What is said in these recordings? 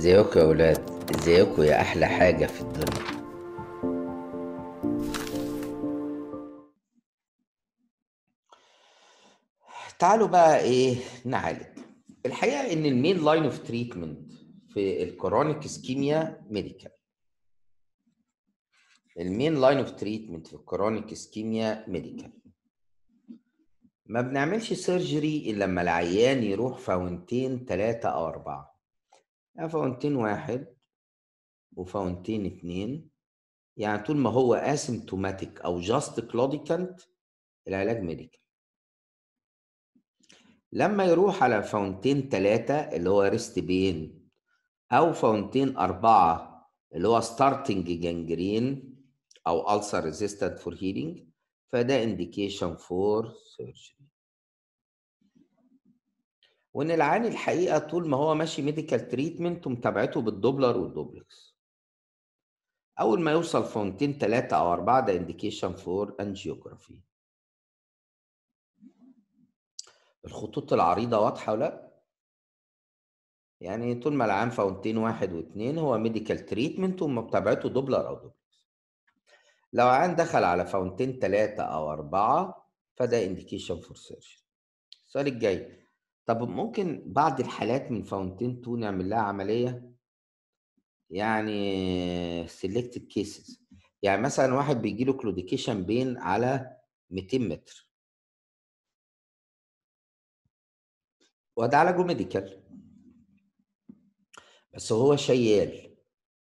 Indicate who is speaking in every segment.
Speaker 1: ازيكم يا ولاد ازيكم يا احلى حاجه في الدنيا تعالوا بقى ايه نعالج الحقيقه ان المين لاين اوف تريتمنت في الكورونيك اسكيميا ميديكال المين لاين اوف تريتمنت في الكورونيك اسكيميا ميديكال ما بنعملش سيرجري الا لما العيان يروح فاونتين ثلاثة او اربعة يعني فاونتين واحد وفاونتين اتنين يعني طول ما هو اسيمتوماتيك او جاست كلوديكانت العلاج ميديكال لما يروح على فاونتين ثلاثة اللي هو ريست بين او فاونتين أربعة اللي هو ستارتنج جانجرين او ulcer resistant for healing فده indication for surgery وان العيان الحقيقه طول ما هو ماشي ميديكال تريتمنت ومتابعته بالدوبلر والدوبلكس اول ما يوصل فونتين ثلاثة او أربعة ده indication for angiography الخطوط العريضة واضحة ولا يعني طول ما العيان فاونتين واحد واثنين هو ميديكال تريتمنت ومتابعته دوبلر او دوبلكس لو عيان دخل على فاونتين ثلاثة أو أربعة فده indication for surgery. السؤال الجاي طب ممكن بعض الحالات من فاونتين 2 نعمل لها عملية؟ يعني selected cases يعني مثلا واحد بيجي له كلوديكيشن بين على 200 متر وده علاجه ميديكال بس هو شيال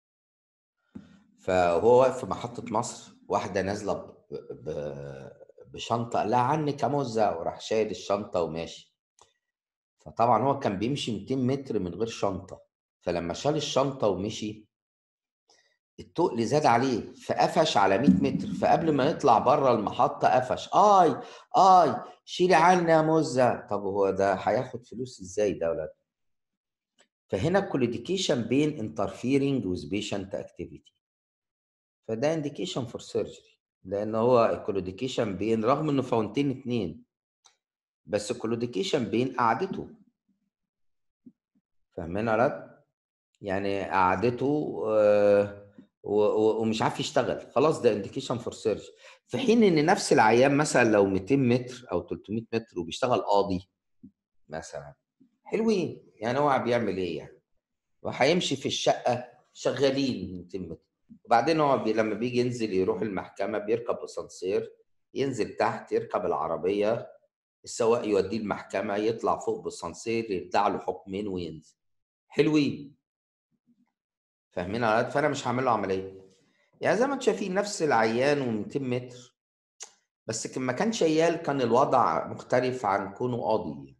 Speaker 1: فهو واقف في محطة مصر واحدة نازلة ب... ب... بشنطة لا عنك يا موزة وراح شايل الشنطة وماشي فطبعا هو كان بيمشي 200 متر من غير شنطة فلما شال الشنطة ومشي التقل زاد عليه فقفش على 100 متر فقبل ما يطلع بره المحطة قفش اي اي شيلي عني يا موزة طب هو ده هياخد فلوس ازاي ده ولا فهنا الكوليديكيشن بين انترفيرنج with patient activity فده انديكيشن فور سيرجري لان هو الكولوديكيشن بين رغم انه فاونتين اتنين بس الكولوديكيشن بين قعدته فاهمين يا يعني قعدته آه ومش عارف يشتغل خلاص ده انديكيشن فور سيرجري في حين ان نفس العيان مثلا لو 200 متر او 300 متر وبيشتغل قاضي مثلا حلوين يعني هو بيعمل ايه يعني وهيمشي في الشقه شغالين 200 متر وبعدين هو بي لما بيجي ينزل يروح المحكمة بيركب اسانسير ينزل تحت يركب العربية السواق يوديه المحكمة يطلع فوق بالاسانسير يدع له حكمين وينزل حلوين فاهمين على فانا مش هعمل له عملية يعني زي ما انتم شايفين نفس العيان و200 متر بس ما كان شيال كان الوضع مختلف عن كونه قاضي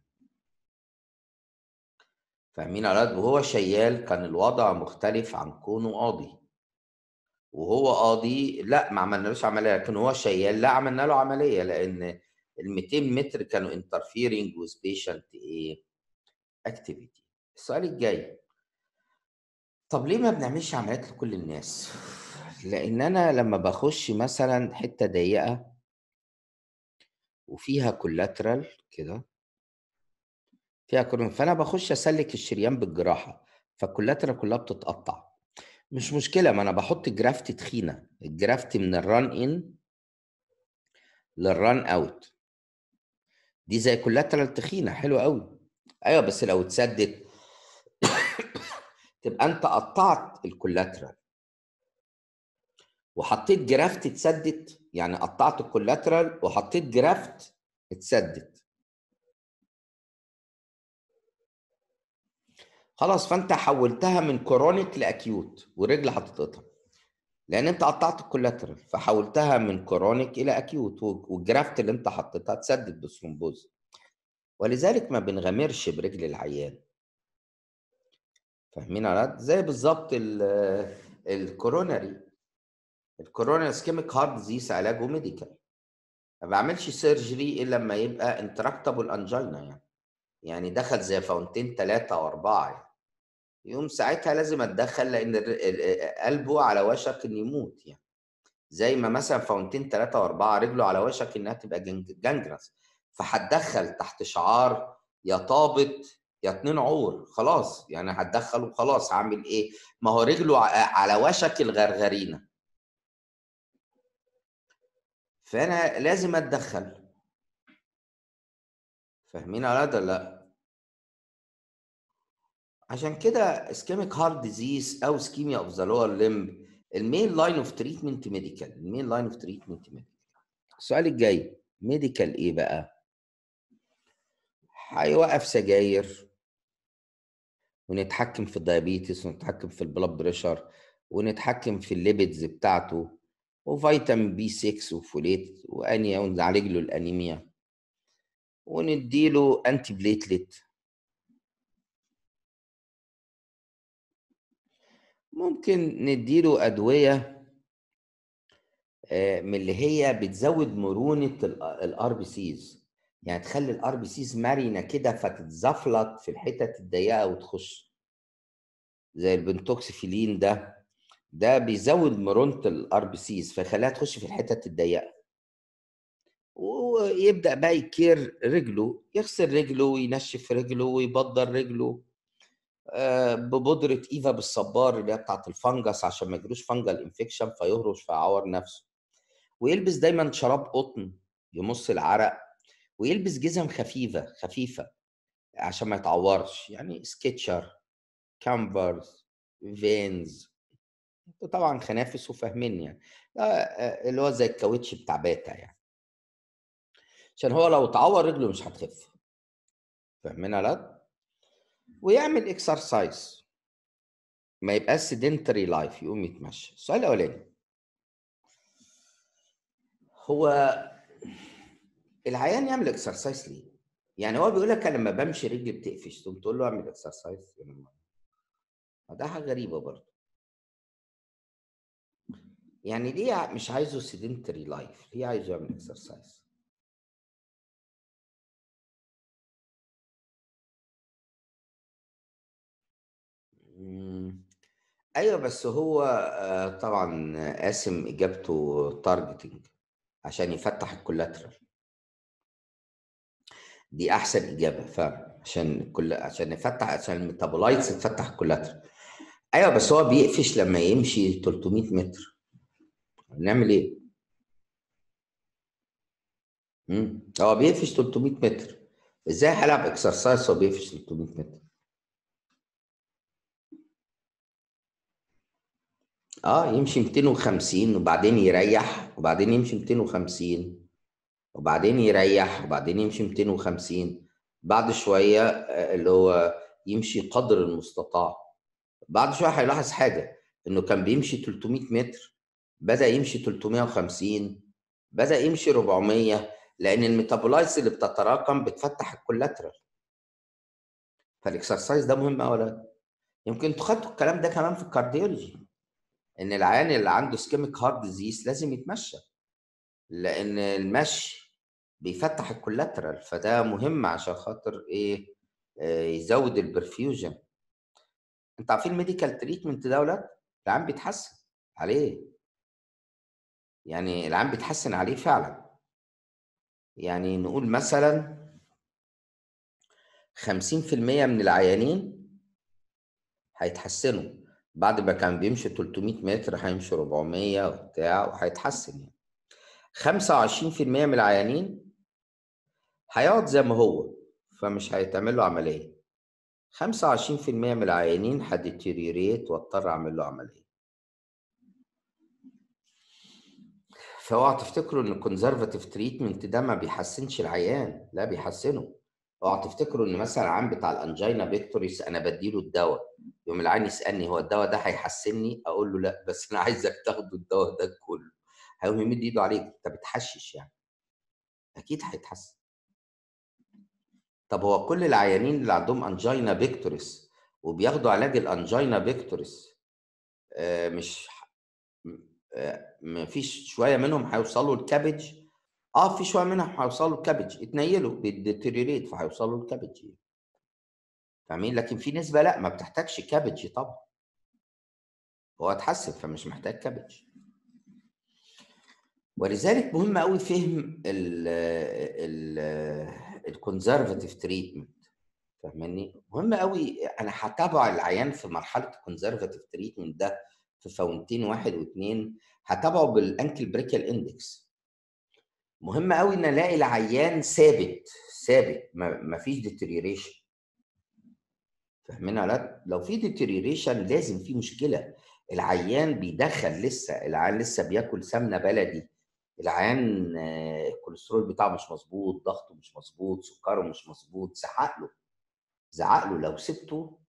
Speaker 1: فاهمين على وهو شيال كان الوضع مختلف عن كونه قاضي وهو قاضي لا ما عملنالوش عمليه لكن هو شيال لا عملنا له عمليه لان ال 200 متر كانوا انترفيرنج with patient ايه اكتيفيتي السؤال الجاي طب ليه ما بنعملش عمليات لكل الناس لان انا لما بخش مثلا حته ضيقه وفيها كولاترال كده فيها كولاترال فانا بخش اسلك الشريان بالجراحه فالكولاترال كلها بتتقطع مش مشكله ما انا بحط جرافت تخينه الجرافت من الران ان للران اوت دي زي كولاترال تخينه حلوه قوي ايوه بس لو اتسدت تبقى انت قطعت الكولاترال وحطيت جرافت اتسدت يعني قطعت الكولاترال وحطيت جرافت اتسدت خلاص فانت حولتها من كورونيك لاكيوت ورجل هتتقطع لان انت قطعت الكولاترال فحولتها من كورونيك الى اكيوت والجرافت اللي انت حطيتها اتسدد بثرومبوز ولذلك ما بنغامرش برجل العيان فاهمين يا زي بالظبط الكوروناري الكوروناري اسكيميك هارت ديزيز علاجه ميديكال ما بعملش سيرجري الا لما يبقى انتراكتابل انجينا يعني يعني دخل زي فاونتين ثلاثة أو أربعة يعني. يوم ساعتها لازم أتدخل لأن قلبه على وشك إنه يموت يعني زي ما مثلا فاونتين ثلاثة وأربعة رجله على وشك إنها تبقى جنجرس فهتدخل تحت شعار يا طابت يا اتنين عور خلاص يعني هتدخل وخلاص هعمل ايه ما هو رجله على وشك الغرغرينه فانا لازم اتدخل فاهمين ولا لا لا عشان كده اسكيميك هارت ديزيز او اسكيميا اوف ذا لور ليمب المين لاين اوف تريتمنت ميديكال المين لاين اوف تريتمنت ميديكال السؤال الجاي ميديكال ايه بقى هيوقف سجاير ونتحكم في الدايابيتس ونتحكم في البلاد بريشر ونتحكم في الليبيدز بتاعته وفيتامين بي 6 وفوليت وانيا ونعالج له الانيميا ونديله انتي بليتلت ممكن نديله ادويه من اللي هي بتزود مرونه الار بي سيز يعني تخلي الار بي سيز مرنه كده فتتزفلط في الحتت الضيقه وتخش زي البنتوكسيفيلين ده ده بيزود مرونه الار بي سيز فيخليها تخش في الحتت الضيقه ويبدا بقى يكير رجله يغسل رجله وينشف رجله ويبدر رجله ببودره ايفا بالصبار اللي هي بتاعت الفنجس عشان ما يجروش فنجل انفكشن فيهرش فيعور نفسه ويلبس دايما شراب قطن يمص العرق ويلبس جزم خفيفه خفيفه عشان ما يتعورش يعني سكتشر كامبرز فينز طبعا خنافس وفاهمين يعني اللي هو زي الكاوتش بتاع باتا يعني عشان هو لو اتعور رجله مش هتخف فاهمين لا ويعمل اكسرسايز ما يبقاش سيدنتري لايف يقوم يتمشى السؤال الاولاني هو العيان يعمل اكسرسايز ليه؟ يعني هو بيقول لك انا لما بمشي رجلي بتقفش تقوم تقول له اعمل اكسرسايز ده حاجه غريبه برضه يعني ليه مش عايزه سيدنتري لايف؟ ليه عايزه يعمل اكسرسايز؟ ايوه بس هو طبعا قاسم اجابته تارجتنج عشان يفتح الكولاترال دي احسن اجابه فعلا عشان كل عشان نفتح عشان الميتابولايتس تفتح الكولاترال ايوه بس هو بيقفش لما يمشي 300 متر نعمل ايه؟ امم هو بيقفش 300 متر ازاي هلعب اكسرسايز وهو بيقفش 300 متر؟ اه يمشي 250 وبعدين يريح وبعدين يمشي 250 وبعدين يريح وبعدين يمشي 250 بعد شويه اللي هو يمشي قدر المستطاع بعد شويه هيلاحظ حاجه انه كان بيمشي 300 متر بدا يمشي 350 بدا يمشي 400 لان الميتابولايتس اللي بتتراكم بتفتح الكولاترال فالاكسرسايز ده مهم قوي يمكن انتوا خدتوا الكلام ده كمان في الكارديولوجي ان العيان اللي عنده سكيميك هارت ديزيز لازم يتمشى لان المشي بيفتح الكولاترال فده مهم عشان خاطر ايه آه يزود البرفيوجن انت عارفين الميديكال تريتمنت ده ولاد العيان بيتحسن عليه يعني العيان بيتحسن عليه فعلا يعني نقول مثلا 50% من العيانين هيتحسنوا بعد ما كان بيمشي 300 متر هيمشي 400 وبتاع وهيتحسن يعني 25% من العيانين هيقعد زي ما هو فمش هيتعمل له عمليه 25% من العيانين هديتيريوريت واضطر اعمل له عمليه فاوعى تفتكروا ان الكونزرفاتيف تريتمنت ده ما بيحسنش العيان لا بيحسنه اوعى تفتكروا ان مثلا العيان بتاع الانجينا بيكتوريس انا بديله الدواء يوم العيان يسالني هو الدواء ده هيحسنني اقول له لا بس انا عايزك تاخده الدواء ده كله هيقوم يمد ايده عليك انت بتحشش يعني اكيد هيتحسن طب هو كل العيانين اللي عندهم انجينا بيكتوريس وبياخدوا علاج الانجينا بيكتوريس آه مش آه ما فيش شويه منهم هيوصلوا الكابج اه في شويه منهم هيوصلوا الكابج اتنيلوا بيديتيريوريت فهيوصلوا الكابج فاهمين لكن في نسبه لا ما بتحتاجش كابج طبعا هو اتحسن فمش محتاج كابج ولذلك مهم قوي فهم ال ال الكونزرفاتيف تريتمنت فاهماني مهم قوي انا هتابع العيان في مرحله الكونزرفاتيف تريتمنت ده في فاونتين واحد واثنين هتابعه بالانكل بريكال اندكس مهم قوي ان الاقي العيان ثابت ثابت ما فيش ديتريوريشن فاهمين ولا لو في ديتريوريشن لازم في مشكله العيان بيدخل لسه العيان لسه بياكل سمنه بلدي العيان الكوليسترول بتاعه مش مظبوط ضغطه مش مظبوط سكره مش مظبوط زعق له زعق له لو سبته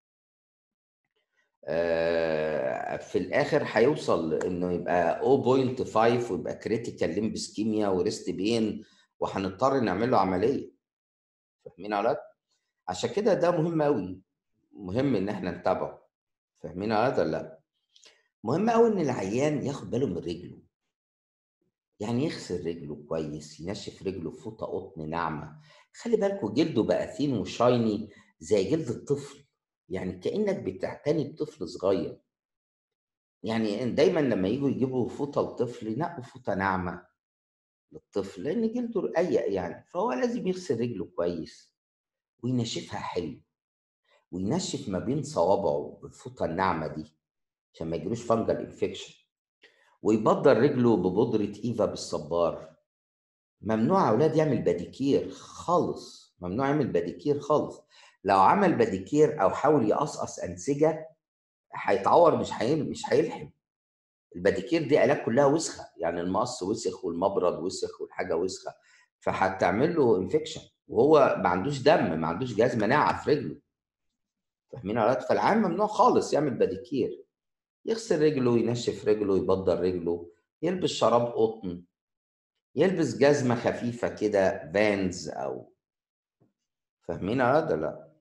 Speaker 1: في الاخر هيوصل انه يبقى 0.5 ويبقى كريتيكال ليمب سكيميا وريست بين وهنضطر نعمل له عمليه فاهمين ولا عشان كده ده مهم قوي مهم ان احنا نتابعه فاهمين ولا لا مهم قوي ان العيان ياخد باله من رجله يعني يغسل رجله كويس ينشف رجله فوطه قطن ناعمه خلي بالكوا جلده بقى ثين وشايني زي جلد الطفل يعني كانك بتعتني بطفل صغير يعني دايما لما يجوا يجيبوا فوطه لطفل ينقوا فوطه ناعمه للطفل لان جلده رقيق يعني فهو لازم يغسل رجله كويس وينشفها حلو وينشف ما بين صوابعه بالفوطه الناعمه دي عشان ما يجيلوش فانجل انفكشن ويبدر رجله ببودره ايفا بالصبار ممنوع اولاد يعمل باديكير خالص ممنوع يعمل باديكير خالص لو عمل باديكير او حاول يقصقص انسجه هيتعور مش هيل... مش هيلحم الباديكير دي الات كلها وسخه يعني المقص وسخ والمبرد وسخ والحاجه وسخه فهتعمل له انفكشن وهو ما عندوش دم ما عندوش جهاز مناعه في رجله فاهمين يا فالعام ممنوع خالص يعمل باديكير يغسل رجله ينشف رجله يبدر رجله يلبس شراب قطن يلبس جزمة خفيفة كده فانز أو فاهمين هذا لا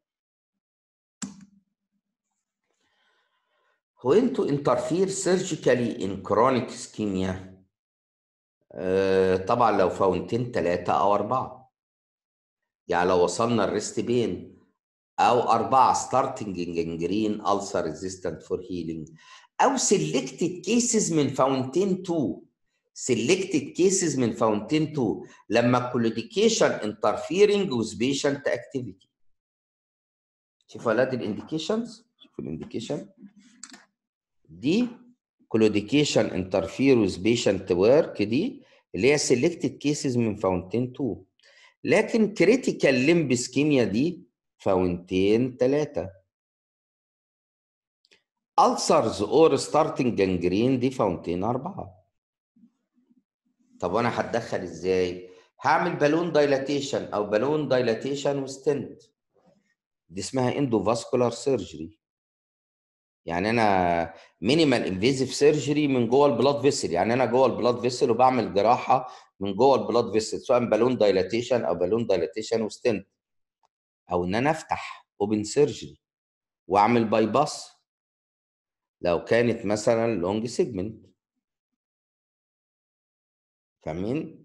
Speaker 1: هو انتوا انترفير سيرجيكالي ان كرونيك اسكيميا طبعا لو فاونتين ثلاثة أو أربعة يعني لو وصلنا الريست بين أو أربعة ستارتنج جنجرين ألسر ريزيستنت فور هيلينج او selected cases من فاونتين 2 selected cases من فاونتين 2 لما كولوديكيشن interfering with patient activity شوفوا اولاد الانديكيشنز شوفوا الانديكيشن دي كولوديكيشن interfere with patient work دي اللي هي selected cases من فاونتين 2 لكن critical limb ischemia دي فاونتين 3 ألسرز اور ستارتنج جانجرين دي فاونتين أربعة طب وأنا هتدخل إزاي؟ هعمل بالون دايلاتيشن أو بالون دايلاتيشن وستنت دي اسمها اندوفاسكولار سيرجري يعني أنا مينيمال انفيزيف سيرجري من جوه البلاد فيسل يعني أنا جوه البلاد فيسل وبعمل جراحة من جوه البلاد فيسل سواء بالون دايلاتيشن أو بالون دايلاتيشن وستنت أو إن أنا أفتح اوبن سيرجري وأعمل باي باس لو كانت مثلا لونج سيجمنت فاهمين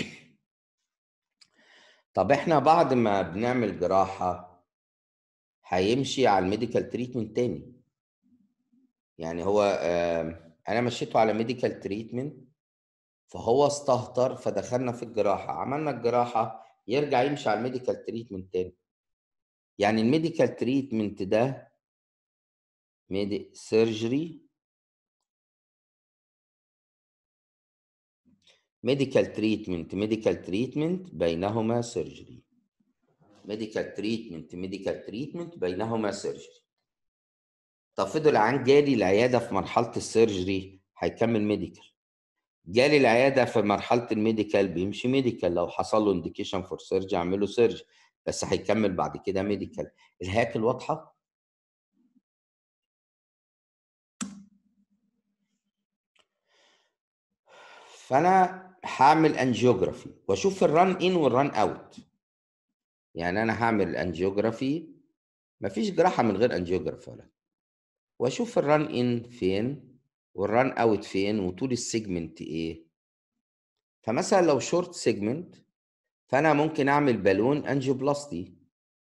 Speaker 1: طب احنا بعد ما بنعمل جراحة هيمشي على الميديكال تريتمنت تاني يعني هو انا مشيته على ميديكال تريتمنت فهو استهتر فدخلنا في الجراحة عملنا الجراحة يرجع يمشي على الميديكال تريتمنت تاني يعني الميديكال تريتمنت ده ميدي سيرجري ميديكال تريتمنت ميديكال تريتمنت بينهما سيرجري ميديكال تريتمنت ميديكال تريتمنت بينهما سيرجري طب فضل العيان جالي العياده في مرحله السيرجري هيكمل ميديكال جالي العياده في مرحله الميديكال بيمشي ميديكال لو حصل له انديكيشن فور سيرجري اعمل له سيرجري بس هيكمل بعد كده ميديكال الهياكل واضحه فانا هعمل انجيوجرافي واشوف الران ان والران اوت يعني انا هعمل انجيوجرافي مفيش جراحه من غير انجيوجرافي ولا واشوف الران ان فين والران اوت فين وطول السيجمنت ايه فمثلا لو شورت سيجمنت فانا ممكن اعمل بالون انجيوبلاستي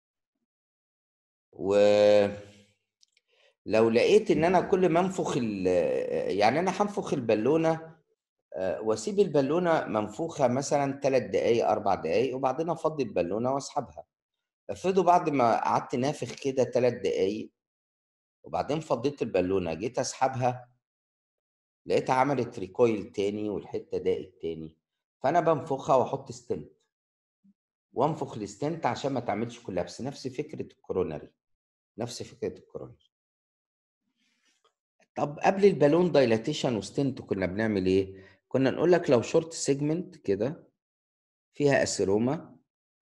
Speaker 1: و لو لقيت ان انا كل ما انفخ يعني انا هنفخ البالونه واسيب البالونه منفوخه مثلا ثلاث دقائق اربع دقائق وبعدين افضي البالونه واسحبها افرضوا بعد ما قعدت نافخ كده ثلاث دقايق وبعدين فضيت البالونه جيت اسحبها لقيتها عملت ريكويل تاني والحته ضاقت تاني فانا بنفخها واحط ستنت وانفخ الستنت عشان ما تعملش كولابس نفس فكره الكوروناري نفس فكره الكوروناري طب قبل البالون دايلاتيشن وستنت كنا بنعمل ايه كنا نقول لك لو شورت سيجمنت كده فيها اسيروما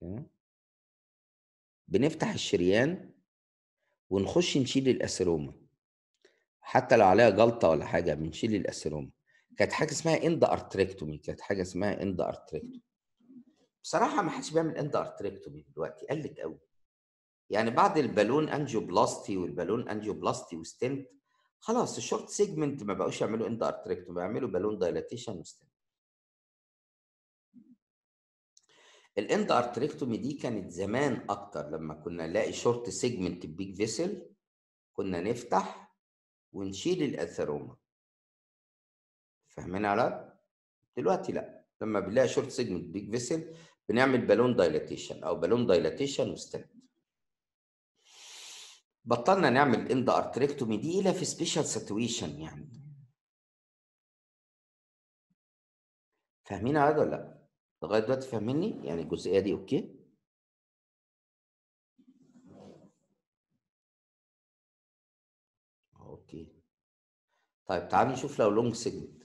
Speaker 1: بنفتح الشريان ونخش نشيل الاسيروما حتى لو عليها جلطه ولا حاجه بنشيل الاسيروما كانت حاجه اسمها اند ارتريكتومي كانت حاجه اسمها اند ارتريكتومي بصراحه ما حدش بيعمل اند ارتريكتومي دلوقتي قلت قوي يعني بعد البالون انجيوبلاستي والبالون انجيوبلاستي وستنت خلاص الشورت سيجمنت ما بقوش يعملوا اند ارتريكتومي بيعملوا بالون دايلاتيشن وستنت الاند ارتريكتومي دي كانت زمان اكتر لما كنا نلاقي شورت سيجمنت بيج فيسل كنا نفتح ونشيل الاثروما فاهمين على دلوقتي لا لما بنلاقي شورت سيجمنت بيج فيسل بنعمل بالون دايلاتيشن او بالون دايلاتيشن وستنت بطلنا نعمل اند ارتريكتومي دي الا في سبيشال سيتويشن يعني فاهمين هذا ولا لا لغايه دلوقتي فاهميني يعني الجزئيه دي اوكي اوكي طيب تعالوا نشوف لو لونج سيجمنت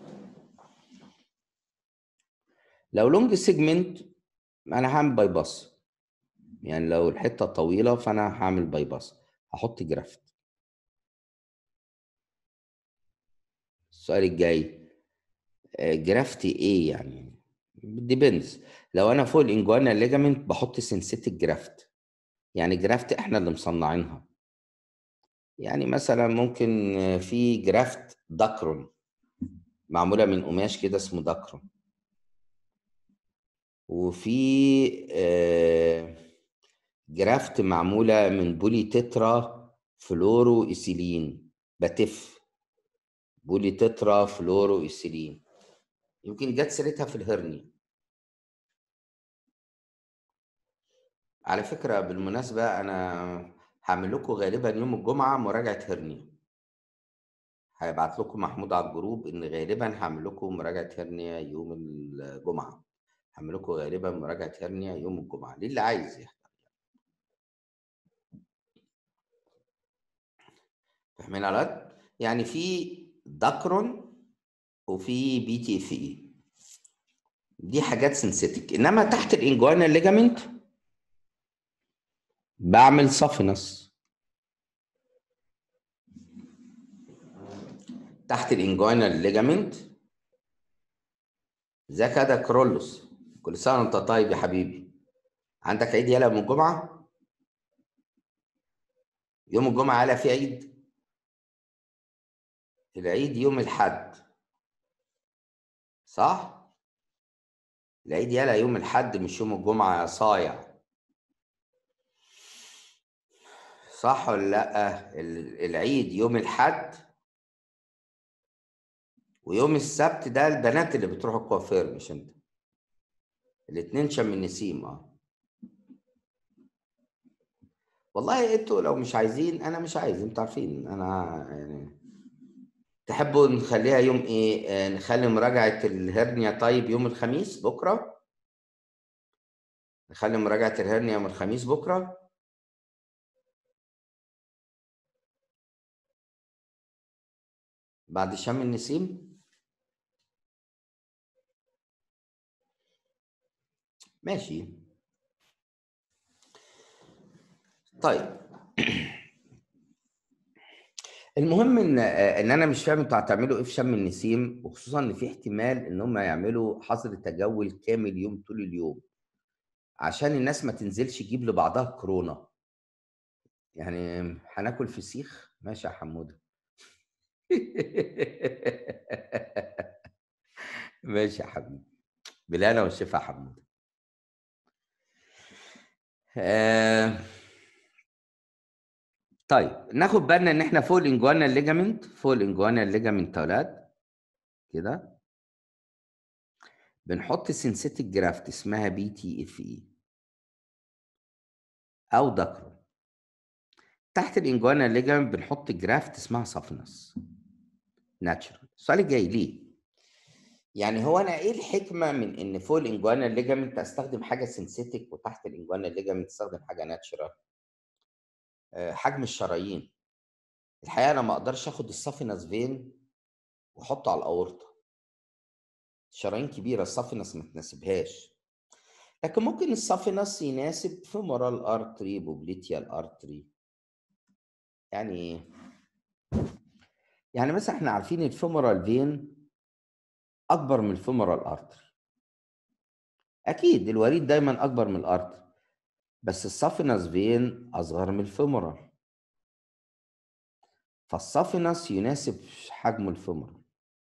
Speaker 1: لو لونج سيجمنت انا هعمل باي باس يعني لو الحته طويله فانا هعمل باي باس هحط جرافت السؤال الجاي جرافتي ايه يعني ديبندز لو انا فوق الانجوانا ليجامنت بحط سنسيتك جرافت يعني جرافت احنا اللي مصنعينها يعني مثلا ممكن في جرافت داكرون معموله من قماش كده اسمه داكرون وفي آه جرافت معموله من بولي تترا فلورو ايثيلين بتف بولي تترا فلورو ايثيلين يمكن جت سيرتها في الهرني على فكره بالمناسبه انا هعمل لكم غالبا يوم الجمعه مراجعه هرنيا هيبعت لكم محمود على الجروب ان غالبا هعمل لكم مراجعه هرنيا يوم الجمعه هعمل لكم غالبا مراجعه هرنيا يوم الجمعه للي عايز يحضر فاهمين على يعني في داكرون وفي بي تي اف اي دي حاجات سنسيتك انما تحت الانجوانا ليجامنت بعمل صفنس تحت الانجوانا ليجامنت ازيك يا ده كرولوس كل سنه وانت طيب يا حبيبي عندك عيد يلا يوم الجمعه يوم الجمعه يلا في عيد العيد يوم الحد صح العيد يلا يوم الحد مش يوم الجمعه يا صايع صح ولا لا العيد يوم الحد ويوم السبت ده البنات اللي بتروح الكوافير مش انت الاتنين شم النسيم اه والله انتوا لو مش عايزين انا مش عايز انتوا عارفين انا يعني تحبوا نخليها يوم ايه آه نخلي مراجعة الهرنيا طيب يوم الخميس بكرة نخلي مراجعة الهرنيا يوم الخميس بكرة بعد شم النسيم ماشي طيب المهم ان ان انا مش فاهم انتوا هتعملوا ايه في شم النسيم وخصوصا ان في احتمال ان هم يعملوا حظر تجول كامل يوم طول اليوم عشان الناس ما تنزلش تجيب لبعضها كورونا يعني هناكل فسيخ ماشي يا حموده ماشي يا حبيبي بالهنا والشفا يا حموده آه طيب ناخد بالنا ان احنا فوق الانجوانا الليجامنت فوق الانجوانا الليجامنت يا اولاد كده بنحط سنسيتك جرافت اسمها بي تي اف اي او داكرون تحت الانجوانا ليجامنت بنحط جرافت اسمها سافنس ناتشرال السؤال الجاي ليه يعني هو انا ايه الحكمه من ان فوق الانجوانا ليجامنت استخدم حاجه سينثيتك وتحت الانجوانا ليجامنت استخدم حاجه ناتشرال آه، حجم الشرايين الحقيقه انا ما اقدرش اخد السافينس فين واحطه على الاورطه شرايين كبيره السافينس ما تناسبهاش لكن ممكن السافينس يناسب فيمورال ارتري بوبليتيال ارتري يعني يعني مثلا احنا عارفين الفيمورال فين اكبر من الفيمورال ارتري اكيد الوريد دايما اكبر من الارتري بس السافينس فين اصغر من الفيمورال فالسافينس يناسب حجم الفيمورال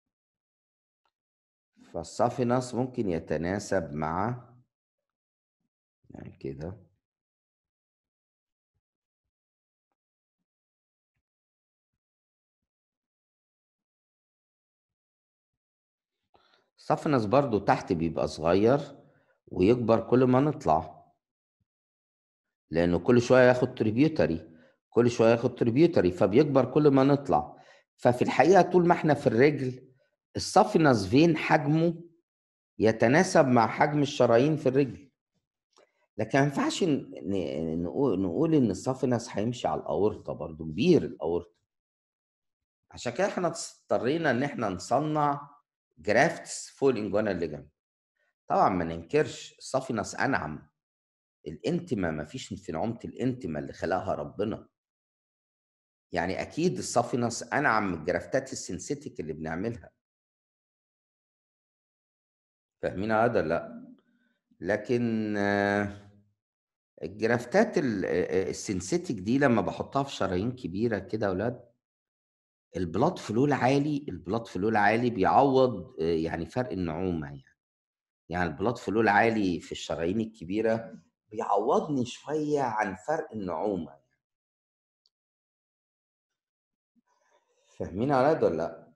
Speaker 1: فالسافينس ممكن يتناسب مع يعني كده السافينس برضو تحت بيبقى صغير ويكبر كل ما نطلع لانه كل شويه ياخد تريبيوتري كل شويه ياخد تريبيوتري فبيكبر كل ما نطلع ففي الحقيقه طول ما احنا في الرجل السافينس فين حجمه يتناسب مع حجم الشرايين في الرجل لكن ما ينفعش ن- ن- نقول نقول ان السافينس هيمشي على الاورطه برضو كبير الاورطه عشان كده احنا اضطرينا ان احنا نصنع جرافتس فوق الانجوانا ليجامنت طبعا ما ننكرش السافينس انعم الانتما ما فيش في نعومه الانتما اللي خلقها ربنا يعني اكيد السافينس انعم من الجرافتات السنسيتيك اللي بنعملها فاهمين هذا لا لكن آه، الجرافتات ال- آه، السنسيتيك دي لما بحطها في شرايين كبيره كده يا اولاد البلاد فلو العالي البلاد فلو العالي بيعوض آه، يعني فرق النعومه يعني يعني البلاد فلو العالي في الشرايين الكبيره بيعوضني شويه عن فرق النعومه فاهمين على ده ولا لا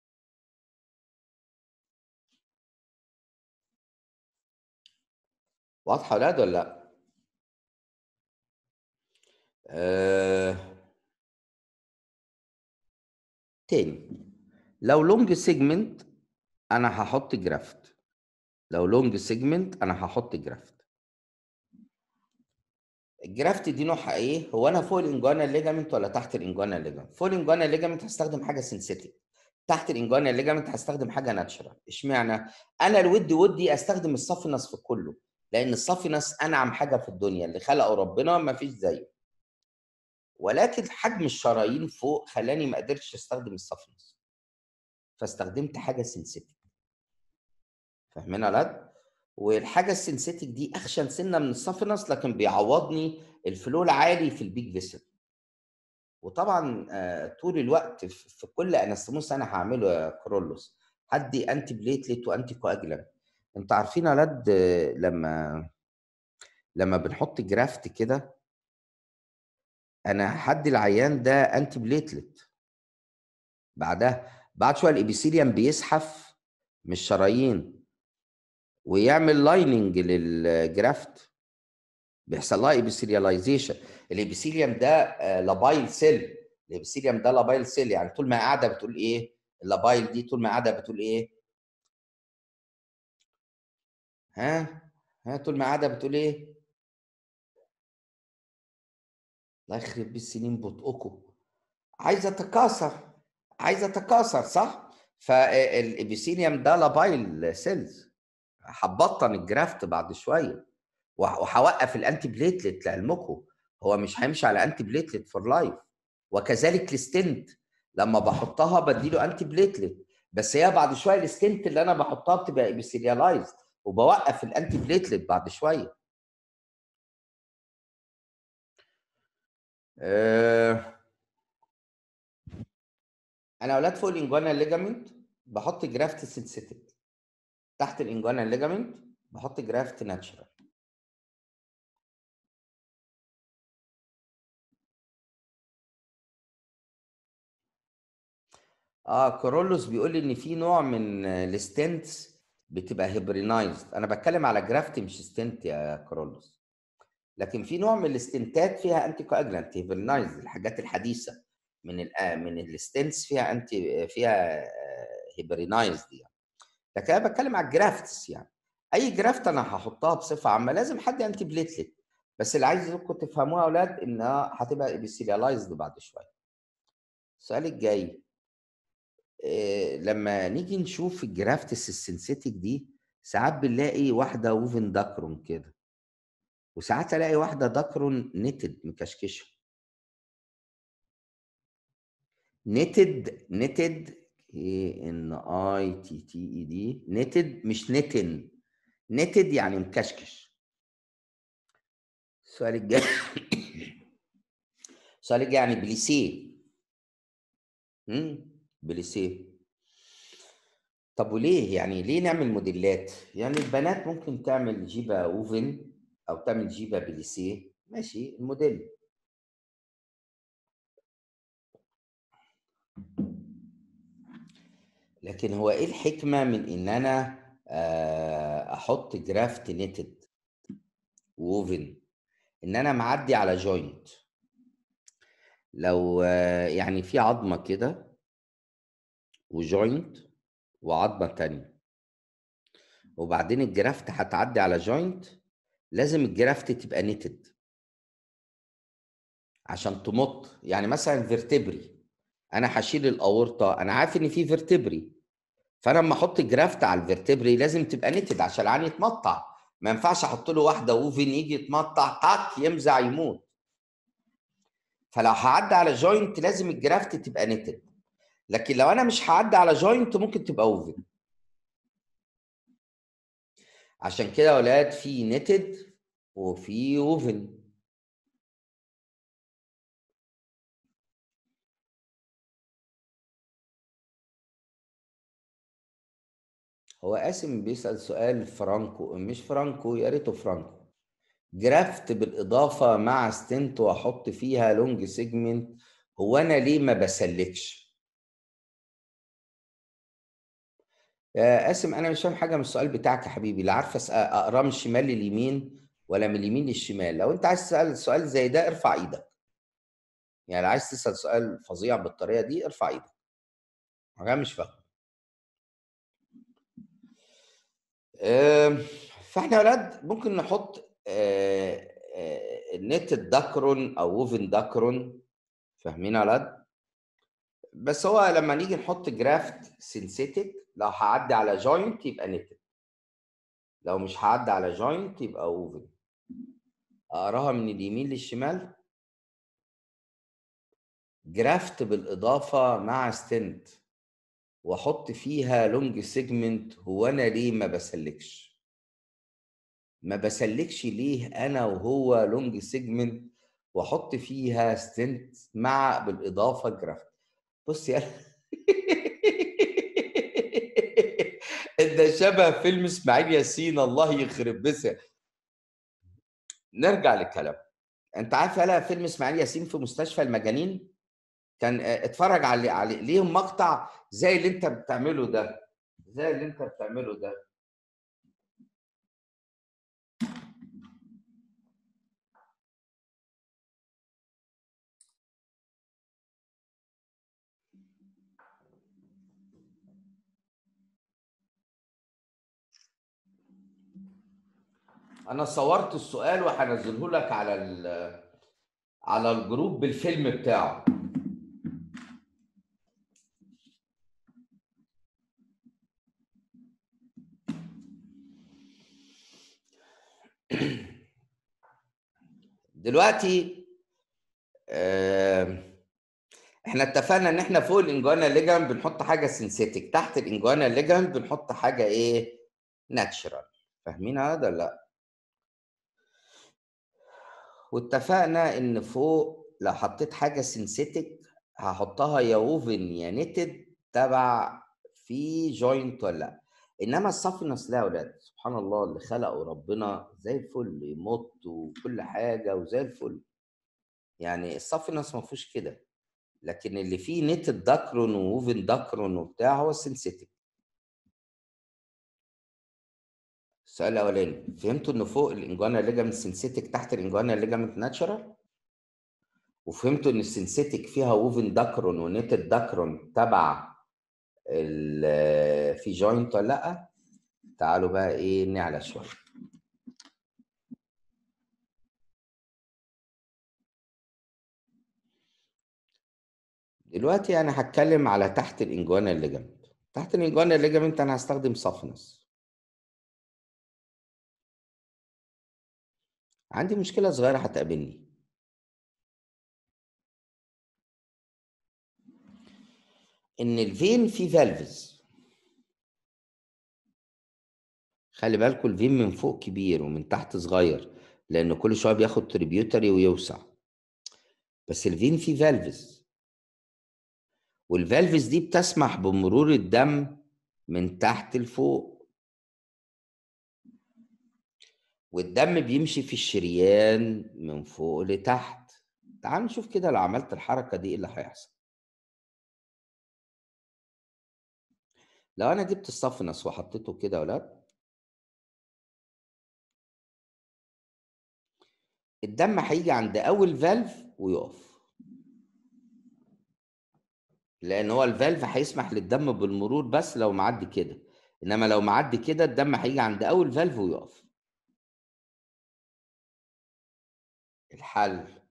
Speaker 1: واضحه ولا ده ولا لا آه... تاني لو لونج سيجمنت انا هحط جرافت لو لونج سيجمنت انا هحط جرافت الجرافت دي نوعها ايه هو انا فوق الانجوانا ليجامنت ولا تحت الانجوانا ليجامنت فوق الانجوانا ليجامنت هستخدم حاجه سنسيتيك تحت الانجوانا ليجامنت هستخدم حاجه ناتشرال اشمعنى انا الود ودي استخدم السافينس في كله لان السافينس انعم حاجه في الدنيا اللي خلقه ربنا ما فيش زيه ولكن حجم الشرايين فوق خلاني ما قدرتش استخدم السافينس فاستخدمت حاجه سنسيتيك فاهمين يا ولاد والحاجه السنسيتيك دي اخشن سنه من السافينس لكن بيعوضني الفلو العالي في البيج فيسل وطبعا آه، طول الوقت في في كل انستموس انا هعمله يا كرولوس هدي انتي بليتلت وانتي كواجلانت انتوا عارفين يا ولاد آه، لما لما بنحط جرافت كده انا هدي العيان ده انتي بليتلت بعدها بعد شويه الابيثيليوم بيزحف من الشرايين ويعمل لايننج للجرافت بيحصل لها ابيثيلياليزيشن الابيثيليوم ده آه، لابايل سيل الابيثيليوم ده لابايل سيل يعني طول ما هي قاعده بتقول ايه اللابايل دي طول ما قاعده بتقول ايه ها ها طول ما قاعده بتقول ايه الله يخرب بيه السنين بطئكم عايزه اتكاثر عايزه اتكاثر صح فالابيثيليوم ده لابايل سيلز هتبطن الجرافت بعد شويه وه- وهوقف الانتي بليتلت لعلمكم هو مش هيمشي على انتي بليتلت فور لايف وكذلك الستنت لما بحطها بديله انتي بليتلت بس هي بعد شويه الستنت اللي انا بحطها بتبقى ابيثيليالايزد وبوقف الانتي بليتلت بعد شويه أه انا اولاد فوق الانجوانا ليجامنت بحط جرافت سنسيتيك تحت الانجوانا ليجامنت بحط جرافت ناتشرال اه كورولوس بيقول لي ان في نوع من الستنتس بتبقى هيبرينايزد انا بتكلم على جرافت مش ستنت يا كورولوس لكن في نوع من الاستنتات فيها انتي كواجلانت هيبرنايز الحاجات الحديثه من ال من الستنس فيها انتي فيها هيبرنايز دي يعني. لكن انا بتكلم على الجرافتس يعني اي جرافت انا هحطها بصفه عامه لازم حد انتي بليتلت بس اللي عايزكم تفهموها يا اولاد انها هتبقى ابيثيليالايزد بعد شويه السؤال الجاي إيه لما نيجي نشوف الجرافتس السنسيتك دي ساعات بنلاقي واحده ووفن داكرون كده وساعات الاقي واحده داكرون نتد مكشكشه نتد نتد اي ان اي تي تي اي دي نتد مش نتن نتد يعني مكشكش السؤال الجاي السؤال الجاي يعني بليسيه امم بليسيه طب وليه يعني ليه نعمل موديلات يعني البنات ممكن تعمل جيبه اوفن او تعمل جيبه بليسيه ماشي الموديل لكن هو ايه الحكمه من ان انا احط جرافت نيتد ووفن ان انا معدي على جوينت لو يعني في عظمه كده وجوينت وعظمه تانية وبعدين الجرافت هتعدي على جوينت لازم الجرافت تبقى نيتد عشان تمط يعني مثلا فيرتبري انا هشيل الاورطه انا عارف ان في فيرتبري فانا لما احط جرافت على الفيرتبري لازم تبقى نيتد عشان العين يتمطع ما ينفعش احط له واحده ووفن يجي يتمطع طاك يمزع يموت فلو هعدي على جوينت لازم الجرافت تبقى نيتد لكن لو انا مش هعدي على جوينت ممكن تبقى اوفن عشان كده يا ولاد في نيتد وفي اوفن هو قاسم بيسأل سؤال فرانكو مش فرانكو يا ريته فرانكو جرافت بالإضافة مع ستنت وأحط فيها لونج سيجمنت هو أنا ليه ما بسلكش؟ يا قاسم أنا مش فاهم حاجة من السؤال بتاعك يا حبيبي لا عارف أقراه من الشمال لليمين ولا من اليمين للشمال لو أنت عايز تسأل سؤال زي ده ارفع إيدك يعني لو عايز تسأل سؤال فظيع بالطريقة دي ارفع إيدك أنا مش فاهم فاحنا يا ولاد ممكن نحط نت داكرون او ووفن داكرون فاهمين يا ولاد بس هو لما نيجي نحط جرافت سينسيتك لو هعدي على جوينت يبقى نتد لو مش هعدي على جوينت يبقى ووفن اقراها من اليمين للشمال جرافت بالاضافه مع ستنت واحط فيها لونج سيجمنت هو انا ليه ما بسلكش ما بسلكش ليه انا وهو لونج سيجمنت واحط فيها ستنت مع بالاضافه جرافت بص يا ده شبه فيلم اسماعيل ياسين الله يخرب بسه نرجع للكلام انت عارف يلا فيلم اسماعيل ياسين في مستشفى المجانين كان اتفرج على على ليهم مقطع زي اللي انت بتعمله ده زي اللي انت بتعمله ده انا صورت السؤال وهنزله لك على على الجروب بالفيلم بتاعه دلوقتي احنا اتفقنا ان احنا فوق الانجوانا ليجان بنحط حاجه سينثيتك تحت الانجوانا ليجان بنحط حاجه ايه ناتشرال فاهمين هذا ولا لا واتفقنا ان فوق لو حطيت حاجه سينثيتك هحطها يا ووفن يا نتد تبع في جوينت ولا لا انما الصفنس لا يا اولاد سبحان الله اللي خلقه ربنا زي الفل يمط وكل حاجه وزي الفل يعني الصفنس ما فيهوش كده لكن اللي فيه نتد داكرون ووفن داكرون وبتاع هو السنسيتك السؤال الاولاني فهمتوا ان فوق الانجوانا ليجامنت سينسيتك تحت الانجوانا ليجامنت ناتشرال وفهمتوا ان السينسيتك فيها ووفن داكرون ونيتد داكرون تبع ال- في جوينت ولا لا تعالوا بقى ايه نعلى شويه دلوقتي انا هتكلم على تحت الانجوانا ليجامنت تحت الانجوانا ليجامنت انا هستخدم صفنس عندي مشكله صغيره هتقابلني ان الفين فيه فالفز خلي بالكم الفين من فوق كبير ومن تحت صغير لان كل شويه بياخد تريبيوتري ويوسع بس الفين فيه فالفز والفالفز دي بتسمح بمرور الدم من تحت لفوق والدم بيمشي في الشريان من فوق لتحت تعالوا نشوف كده لو عملت الحركه دي ايه اللي هيحصل لو انا جبت الصفنس وحطيته كده يا ولاد الدم هيجي عند اول فالف ويقف لان هو الفالف هيسمح للدم بالمرور بس لو معدي كده انما لو معدي كده الدم هيجي عند اول فالف ويقف الحل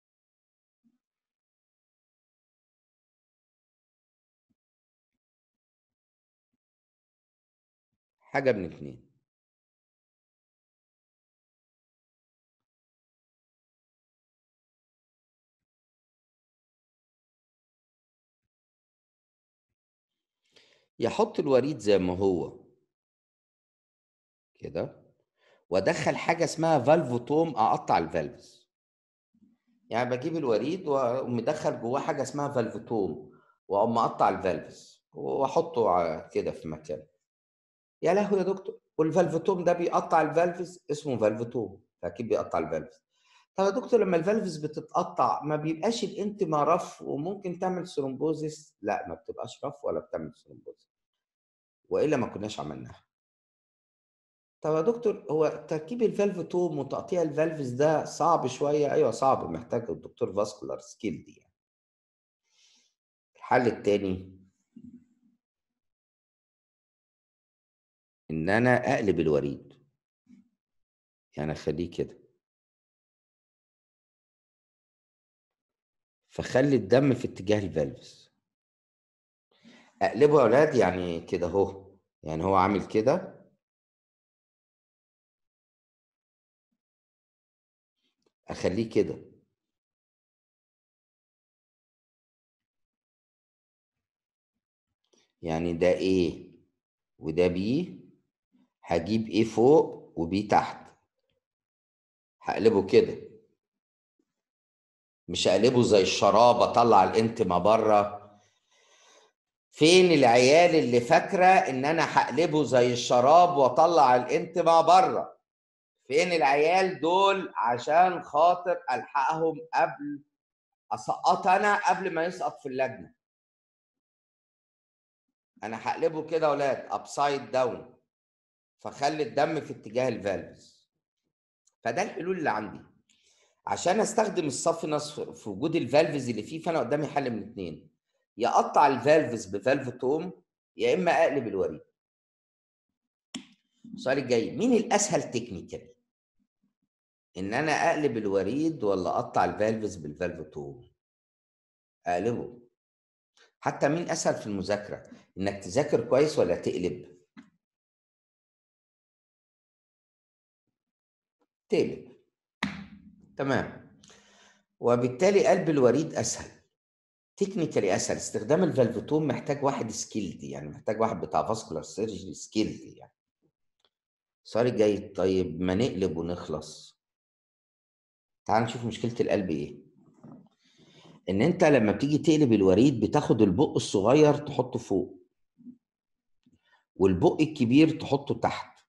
Speaker 1: حاجه من اتنين يحط الوريد زي ما هو كده وادخل حاجه اسمها فالفوتوم اقطع الفالفز يعني بجيب الوريد ومدخل جواه حاجه اسمها فالفوتوم واقوم مقطع الفالفز واحطه ع- كده في مكان يا لهوي يا دكتور والفالفوتوم ده بيقطع الفالفز اسمه فالفوتوم فاكيد بيقطع الفالفز طب يا دكتور لما الفالفز بتتقطع ما بيبقاش الانتما رف وممكن تعمل ثرومبوزيس لا ما بتبقاش رف ولا بتعمل ثرومبوزيس والا ما كناش عملناها طب يا دكتور هو تركيب الفالف توم وتقطيع الفالفز ده صعب شويه ايوه صعب محتاج الدكتور فاسكولار سكيل دي يعني. الحل التاني ان انا اقلب الوريد يعني اخليه كده فخلي الدم في اتجاه الفالفز اقلبه يا اولاد يعني كده اهو يعني هو عامل كده اخليه كده يعني ده ايه وده بي هجيب ايه فوق وبي تحت هقلبه كده مش هقلبه زي الشراب اطلع الانتما بره فين العيال اللي فاكره ان انا هقلبه زي الشراب واطلع الانتما بره فين العيال دول عشان خاطر الحقهم قبل اسقط انا قبل ما يسقط في اللجنه انا هقلبه كده يا اولاد ابسايد داون فخلي الدم في اتجاه الفالفز فده الحلول اللي عندي عشان استخدم الصفنس في وجود الفالفز اللي فيه فانا قدامي حل من اتنين يا اقطع الفالفز بفالف توم يا اما اقلب الوريد السؤال الجاي مين الاسهل تكنيكالي ان انا اقلب الوريد ولا اقطع الفالفز بالفالف توم اقلبه حتى مين اسهل في المذاكره انك تذاكر كويس ولا تقلب تقلب تمام وبالتالي قلب الوريد اسهل تكنيكالي اسهل استخدام الفالفتوم محتاج واحد سكيلد يعني محتاج واحد بتاع فاسكولار سيرجري سكيلد يعني السؤال الجاي طيب ما نقلب ونخلص تعال نشوف مشكله القلب ايه ان انت لما بتيجي تقلب الوريد بتاخد البق الصغير تحطه فوق والبق الكبير تحطه تحت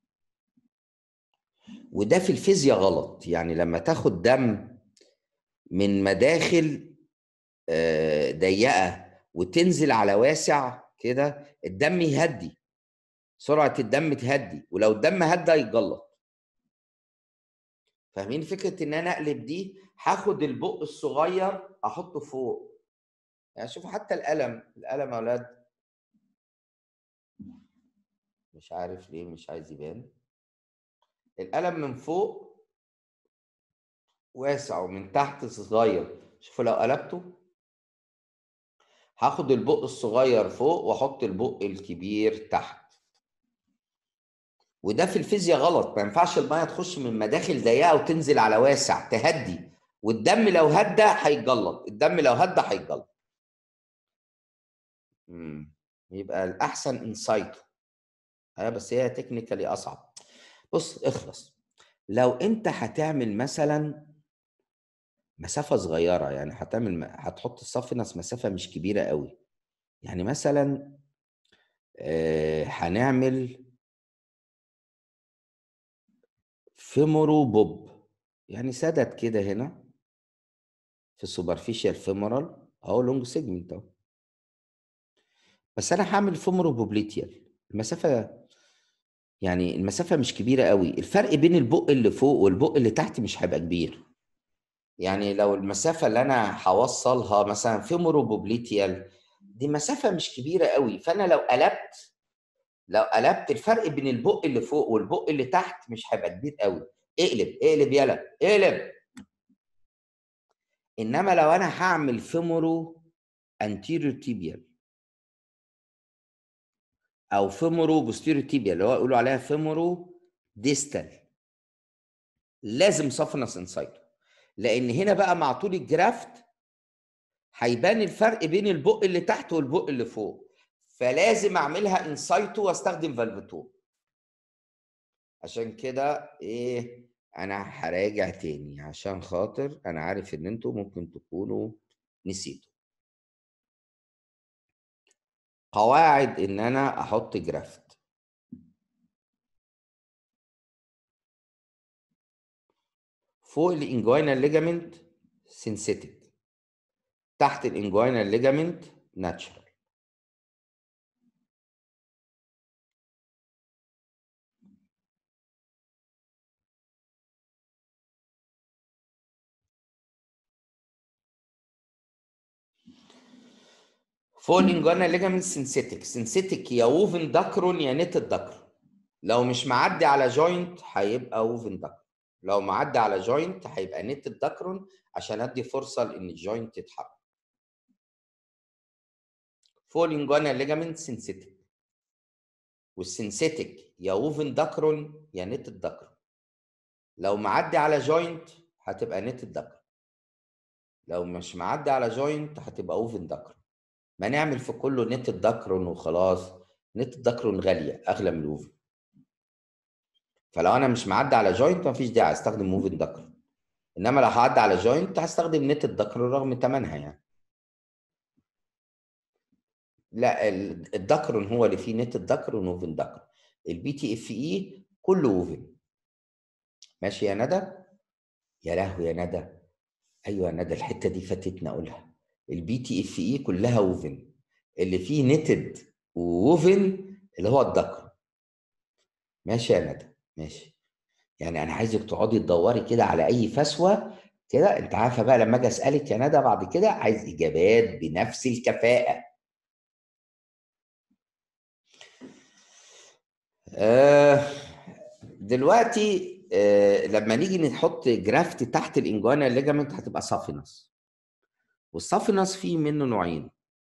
Speaker 1: وده في الفيزياء غلط يعني لما تاخد دم من مداخل آه، ضيقه وتنزل على واسع كده الدم يهدي سرعه الدم تهدي ولو الدم هدى يتجلط فاهمين فكره ان انا اقلب دي هاخد البق الصغير احطه فوق يعني شوفوا حتى القلم القلم يا اولاد مش عارف ليه مش عايز يبان القلم من فوق واسع ومن تحت صغير شوفوا لو قلبته هاخد البق الصغير فوق واحط البق الكبير تحت وده في الفيزياء غلط ما ينفعش الميه تخش من مداخل ضيقه وتنزل على واسع تهدي والدم لو هدى هيتجلط الدم لو هدى هيتجلط يبقى الاحسن انسايتو اه بس هي تكنيكالي اصعب بص اخلص لو انت هتعمل مثلا مسافه صغيره يعني هتعمل هتحط الصفنس مسافه مش كبيره قوي يعني مثلا آه هنعمل فيمورو بوب يعني سدد كده هنا في السوبرفيشال فيمورال اهو لونج سيجمنت اهو بس انا هعمل فيمورو بوبليتيال المسافه يعني المسافه مش كبيره قوي الفرق بين البق اللي فوق والبق اللي تحت مش هيبقى كبير يعني لو المسافه اللي انا هوصلها مثلا فيمورو بوبليتيال دي مسافه مش كبيره قوي فانا لو قلبت لو قلبت الفرق بين البق اللي فوق والبق اللي تحت مش هيبقى كبير قوي اقلب اقلب يلا اقلب انما لو انا هعمل فيمورو انتيريور تيبيال او فيمورو بوستيريور تيبيال اللي هو يقولوا عليها فيمورو ديستال لازم صفنس انسايتو لان هنا بقى مع طول الجرافت هيبان الفرق بين البق اللي تحت والبق اللي فوق فلازم اعملها انسايتو واستخدم فالفتو عشان كده ايه انا هراجع تاني عشان خاطر انا عارف ان انتوا ممكن تكونوا نسيتوا قواعد ان انا احط جرافت فوق الانجوينال ليجامنت سينثيتك تحت الانجوينال ليجامنت ناتشرال فوق الانجوينال ليجامنت سينثيتك سينثيتك يا ووفن داكرون يا نت الداكرون لو مش معدي على جوينت هيبقى ووفن داكرون لو معدي على جوينت هيبقى نت الداكرون عشان ادي فرصه لان الجوينت يتحرك فوق الانجوينال ليجامنت سينثيتك والسينثيتك يا ووفن داكرون يا نت الداكرون لو معدي على جوينت هتبقى نت الداكرون لو مش معدي على جوينت هتبقى ووفن داكرون ما نعمل في كله نت الداكرون وخلاص نت الداكرون غاليه اغلى من الووفن فلو انا مش معدي على جوينت مفيش داعي استخدم موفن داكرون انما لو هعدي على جوينت هستخدم نت الداكرون رغم ثمنها يعني لا الداكرون هو اللي فيه نت الداكرون ووفن داكرون البي تي اف اي كله ووفن ماشي يا ندى يا لهوي يا ندى ايوه يا ندى الحته دي فاتتني اقولها البي تي اف اي كلها ووفن اللي فيه نتد ووفن اللي هو الدكر ماشي يا ندى ماشي يعني انا عايزك تقعدي تدوري كده على اي فسوه كده انت عارفه بقى لما اجي اسالك يا ندى بعد كده عايز اجابات بنفس الكفاءه آه دلوقتي آه لما نيجي نحط جرافت تحت الانجوانا ليجامنت هتبقى صافنس والصافنس فيه منه نوعين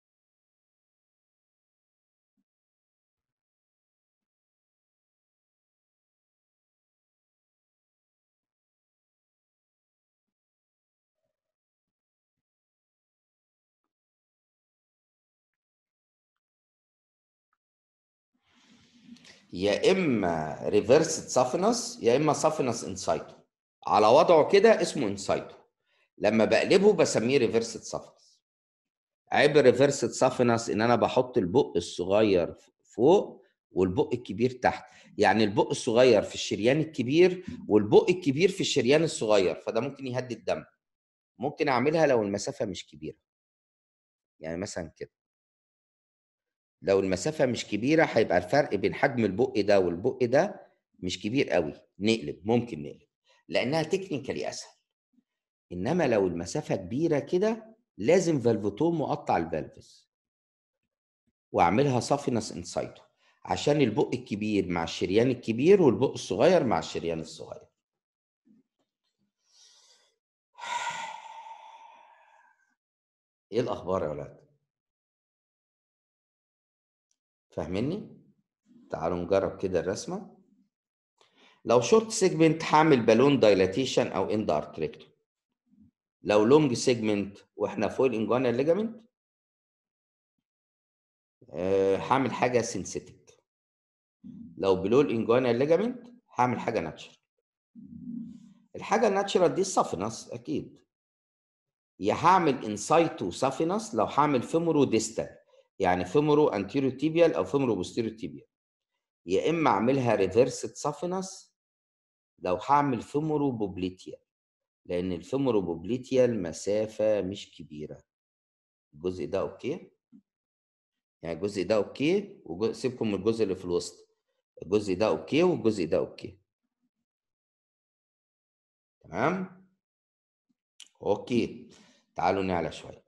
Speaker 1: يا اما ريفرسد سافنس يا اما سافنس انسايتو على وضعه كده اسمه انسايتو لما بقلبه بسميه ريفرسد سافنس عيب ريفرسد سافنس ان انا بحط البق الصغير فوق والبق الكبير تحت يعني البق الصغير في الشريان الكبير والبق الكبير في الشريان الصغير فده ممكن يهدي الدم ممكن اعملها لو المسافه مش كبيره يعني مثلا كده لو المسافة مش كبيرة هيبقى الفرق بين حجم البق ده والبق ده مش كبير قوي نقلب ممكن نقلب لأنها تكنيكالي أسهل إنما لو المسافة كبيرة كده لازم فالفوتوم مقطع الفالفز واعملها صافينس انسايتو عشان البق الكبير مع الشريان الكبير والبق الصغير مع الشريان الصغير ايه الاخبار يا ولاد فاهميني تعالوا نجرب كده الرسمه لو شورت سيجمنت هعمل بالون دايلاتيشن او اند ارتريكتو لو لونج سيجمنت واحنا فوق الانجوانا ليجامنت أه هعمل حاجه سينسيتك لو بلو الانجوانا ليجامنت هعمل حاجه ناتشرال الحاجه الناتشرال دي السافينس اكيد يا هعمل انسايتو سافينس لو هعمل فيمورو ديستال يعني فيمورو انتيريو تيبيال او فيمورو بوستيريو تيبيال يا اما اعملها ريفرسد سافينس لو هعمل فيمورو بوبليتيال لان الفيمورو بوبليتيال مسافه مش كبيره الجزء ده اوكي يعني الجزء ده اوكي وسيبكم من الجزء اللي في الوسط الجزء ده اوكي والجزء ده اوكي تمام اوكي تعالوا نعلى شويه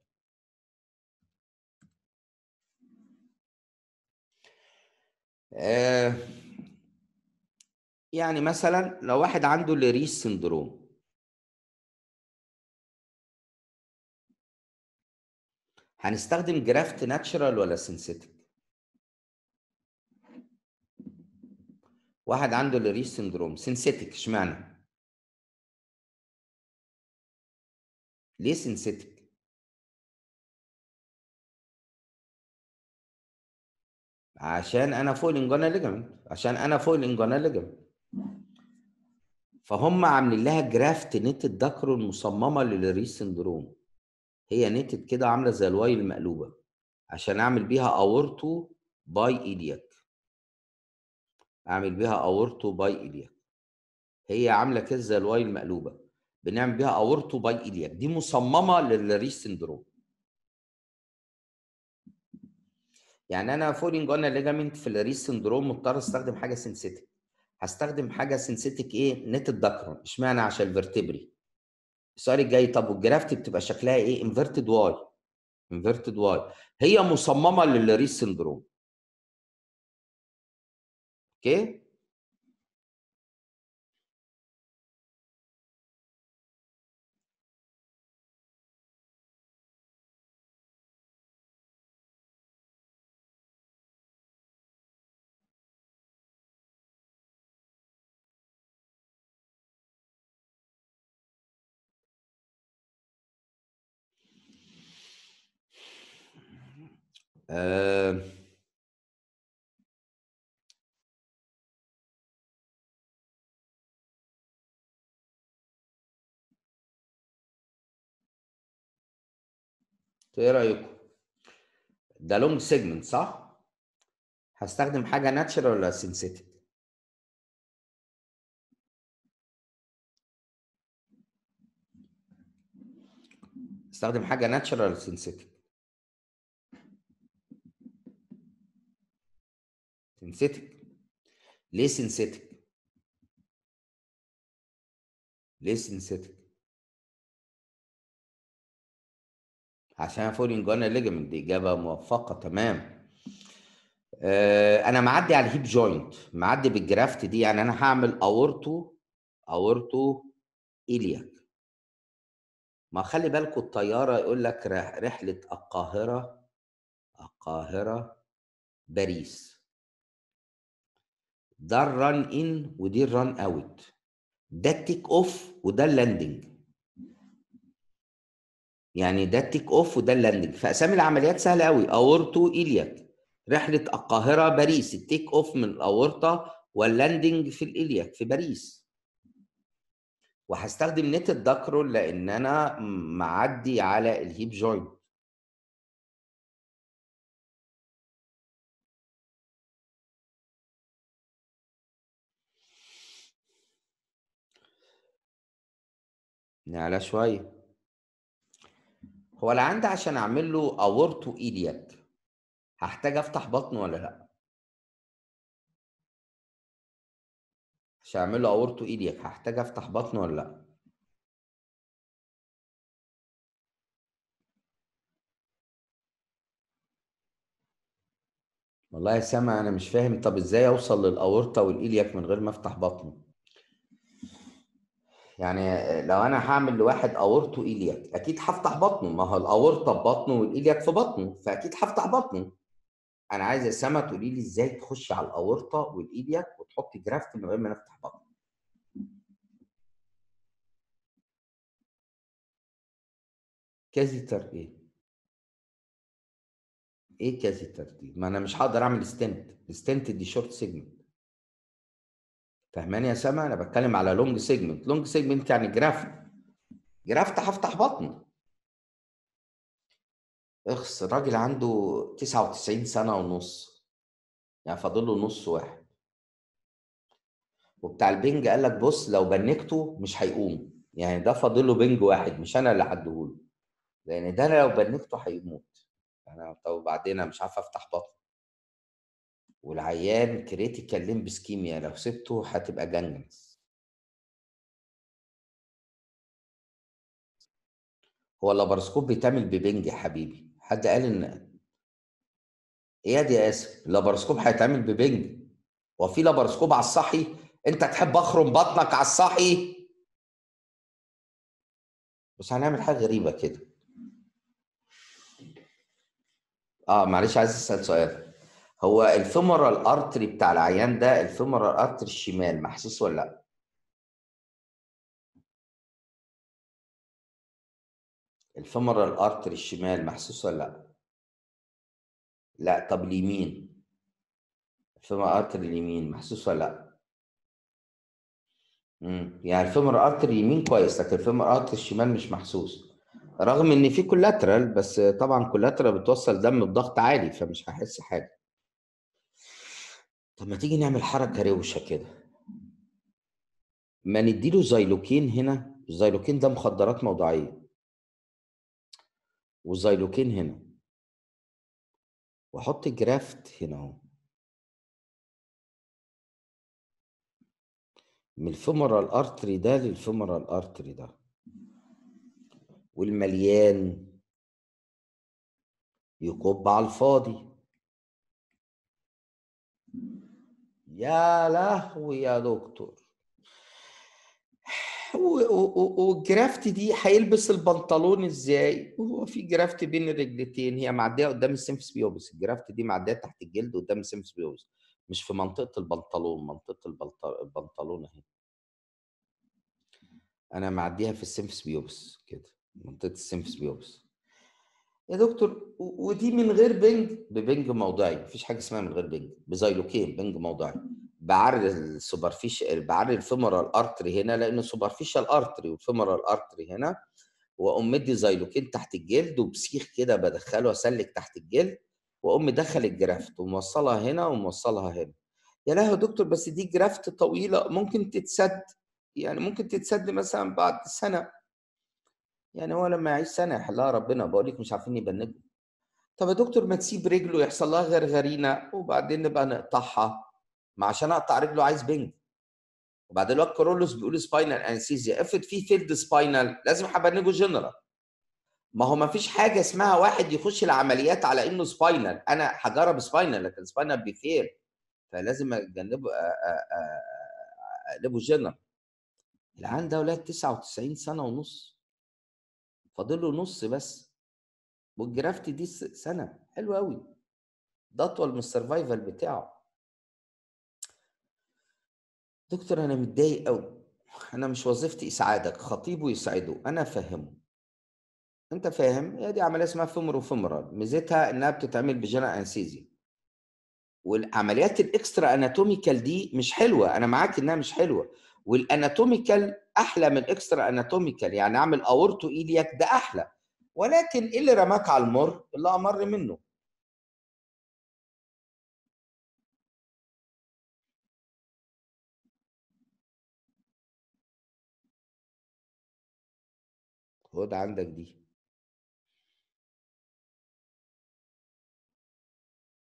Speaker 1: آه يعني مثلا لو واحد عنده لريس سندروم هنستخدم جرافت ناتشرال ولا سينثيتك واحد عنده لريس سندروم سينثيتك اشمعنى ليه سينثيتك عشان انا فوق الانجونا ليجامنت عشان انا فوق الانجونا ليجامنت فهم عاملين لها جرافت نيتد داكرو المصممه للريس سندروم هي نيتد كده عامله زي الواي المقلوبه عشان اعمل بيها اورتو باي ايلياك اعمل بيها اورتو باي ايلياك هي عامله كده زي الواي المقلوبه بنعمل بيها اورتو باي ايلياك دي مصممه للريس سندروم يعني انا فولينج اون ليجامنت في الريس سندروم مضطر استخدم حاجه سنسيتك هستخدم حاجه سنسيتك ايه نت الدكرون اشمعنى عشان الفرتبري السؤال الجاي طب والجرافت بتبقى شكلها ايه انفيرتد واي انفيرتد واي هي مصممه للريس سندروم اوكي آه ايه رايكم ده لونج سيجمنت صح هستخدم حاجه ناتشرال ولا سينثيتك استخدم حاجه ناتشرال ولا سينثيتك سينثيتك ليه سينثيتك ليه سينثيتك عشان فولينج جوانا ليجمنت دي اجابه موفقه تمام آه انا معدي على الهيب جوينت معدي بالجرافت دي يعني انا هعمل اورتو اورتو ايلياك ما خلي بالكم الطياره يقول لك رحله القاهره القاهره باريس ده الران ان ودي الران اوت ده التيك اوف وده اللاندنج يعني ده التيك اوف وده اللاندنج فاسامي العمليات سهله قوي اورتو ايلياك رحله القاهره باريس التيك اوف من الاورطه واللاندنج في الالياك في باريس وهستخدم نت الدكرول لان انا معدي على الهيب جوينت نعلى شويه هو العند عشان اعمل له اورتو ايلياك هحتاج افتح بطنه ولا لا عشان اعمل له اورتو ايلياك هحتاج افتح بطنه ولا لا والله يا سما انا مش فاهم طب ازاي اوصل للاورطه والايلياك من غير ما افتح بطنه يعني لو انا هعمل لواحد اورتو ايلياك اكيد هفتح بطنه ما هو الاورطه ببطنه والايلياك في بطنه فاكيد هفتح بطنه انا عايز يا سما تقولي لي ازاي تخشي على الاورطه والايلياك وتحطي جرافت من غير ما نفتح بطنه كازيتر ايه ايه كازيتر دي ما انا مش هقدر اعمل ستنت الستنت دي شورت سيجمنت فاهماني يا سما انا بتكلم على لونج سيجمنت لونج سيجمنت يعني جرافت جرافت هفتح بطنه اخس الراجل عنده 99 سنة ونص يعني فاضل له نص واحد وبتاع البنج قال لك بص لو بنكته مش هيقوم يعني ده فاضل له بنج واحد مش انا اللي هديهوله لان ده لو بنكته هيموت انا طب وبعدين انا مش عارف افتح بطنه والعيان كريتيكال ليمب سكيميا لو سبته هتبقى جنجنس هو اللابرسكوب بيتعمل ببنج يا حبيبي حد قال ان ايه يا دي يا اسف اللابرسكوب هيتعمل ببنج هو في لابرسكوب على الصحي انت تحب اخرم بطنك على الصحي بس هنعمل حاجه غريبه كده اه معلش عايز اسال سؤال هو الفيمورال ارتري بتاع العيان ده الفيمورال ارتري الشمال محسوس ولا لا الفيمورال ارتري الشمال محسوس ولا لا لا طب اليمين الفيمورال ارتري اليمين محسوس ولا لا امم يعني الفيمورال ارتري اليمين كويس لكن الفيمورال ارتري الشمال مش محسوس رغم ان في كولاترال بس طبعا كولاترال بتوصل دم بضغط عالي فمش هحس حاجه طب ما تيجي نعمل حركه روشه كده ما نديله زيلوكين هنا الزيلوكين ده مخدرات موضعيه وزيلوكين هنا واحط جرافت هنا اهو من الفيمورال ارتري ده للفيمورال ارتري ده والمليان يكب على الفاضي يا لهوي يا دكتور والجرافت دي هيلبس البنطلون ازاي؟ هو في جرافت بين الرجلتين هي معديه قدام السيمفس بيوبس الجرافت دي معديه تحت الجلد قدام السيمفس بيوبس مش في منطقه البنطلون منطقه البلط- البنطلون اهي انا معديها في السيمفس بيوبس كده منطقه السيمفس بيوبس يا دكتور و- ودي من غير بنج ببنج موضعي مفيش حاجه اسمها من غير بنج بزيلوكين بنج موضعي بعرض السوبرفيش بعرض الفيمورال ارتري هنا لانه سوبرفيشال ارتري والفيمورال ارتري هنا واقوم مدي زيلوكين تحت الجلد وبسيخ كده بدخله اسلك تحت الجلد واقوم مدخل الجرافت وموصلها هنا وموصلها هنا يا لهوي يا دكتور بس دي جرافت طويله ممكن تتسد يعني ممكن تتسد مثلا بعد سنه يعني هو لما يعيش سنه يحلها ربنا بقول لك مش عارفين يبنجوا طب يا دكتور ما تسيب رجله يحصل لها غرغرينه وبعدين نبقى نقطعها ما عشان اقطع رجله عايز بنج وبعدين الواد كارولوس بيقول سباينال انستيزيا افرض في فيلد سباينال لازم هبنجه جنرال ما هو ما فيش حاجه اسمها واحد يخش العمليات على انه سباينال انا هجرب سباينال لكن سباينال بيفيل فلازم اجنبه أ- أ- أ- اقلبه جنرال العيان ده ولاد 99 سنه ونص فاضل له نص بس والجرافت دي س- سنه حلو قوي ده اطول من السرفايفل بتاعه دكتور انا متضايق قوي انا مش وظيفتي اسعادك خطيبه يسعده انا افهمه انت فاهم هي دي عمليه اسمها فيمورو فيمورال ميزتها انها بتتعمل بجنرال انستيزيا والعمليات الاكسترا اناتوميكال دي مش حلوه انا معاك انها مش حلوه والاناتوميكال احلى من اكسترا اناتوميكال يعني اعمل اورتو ايلياك ده احلى ولكن ايه اللي رماك على المر اللي امر منه خد عندك دي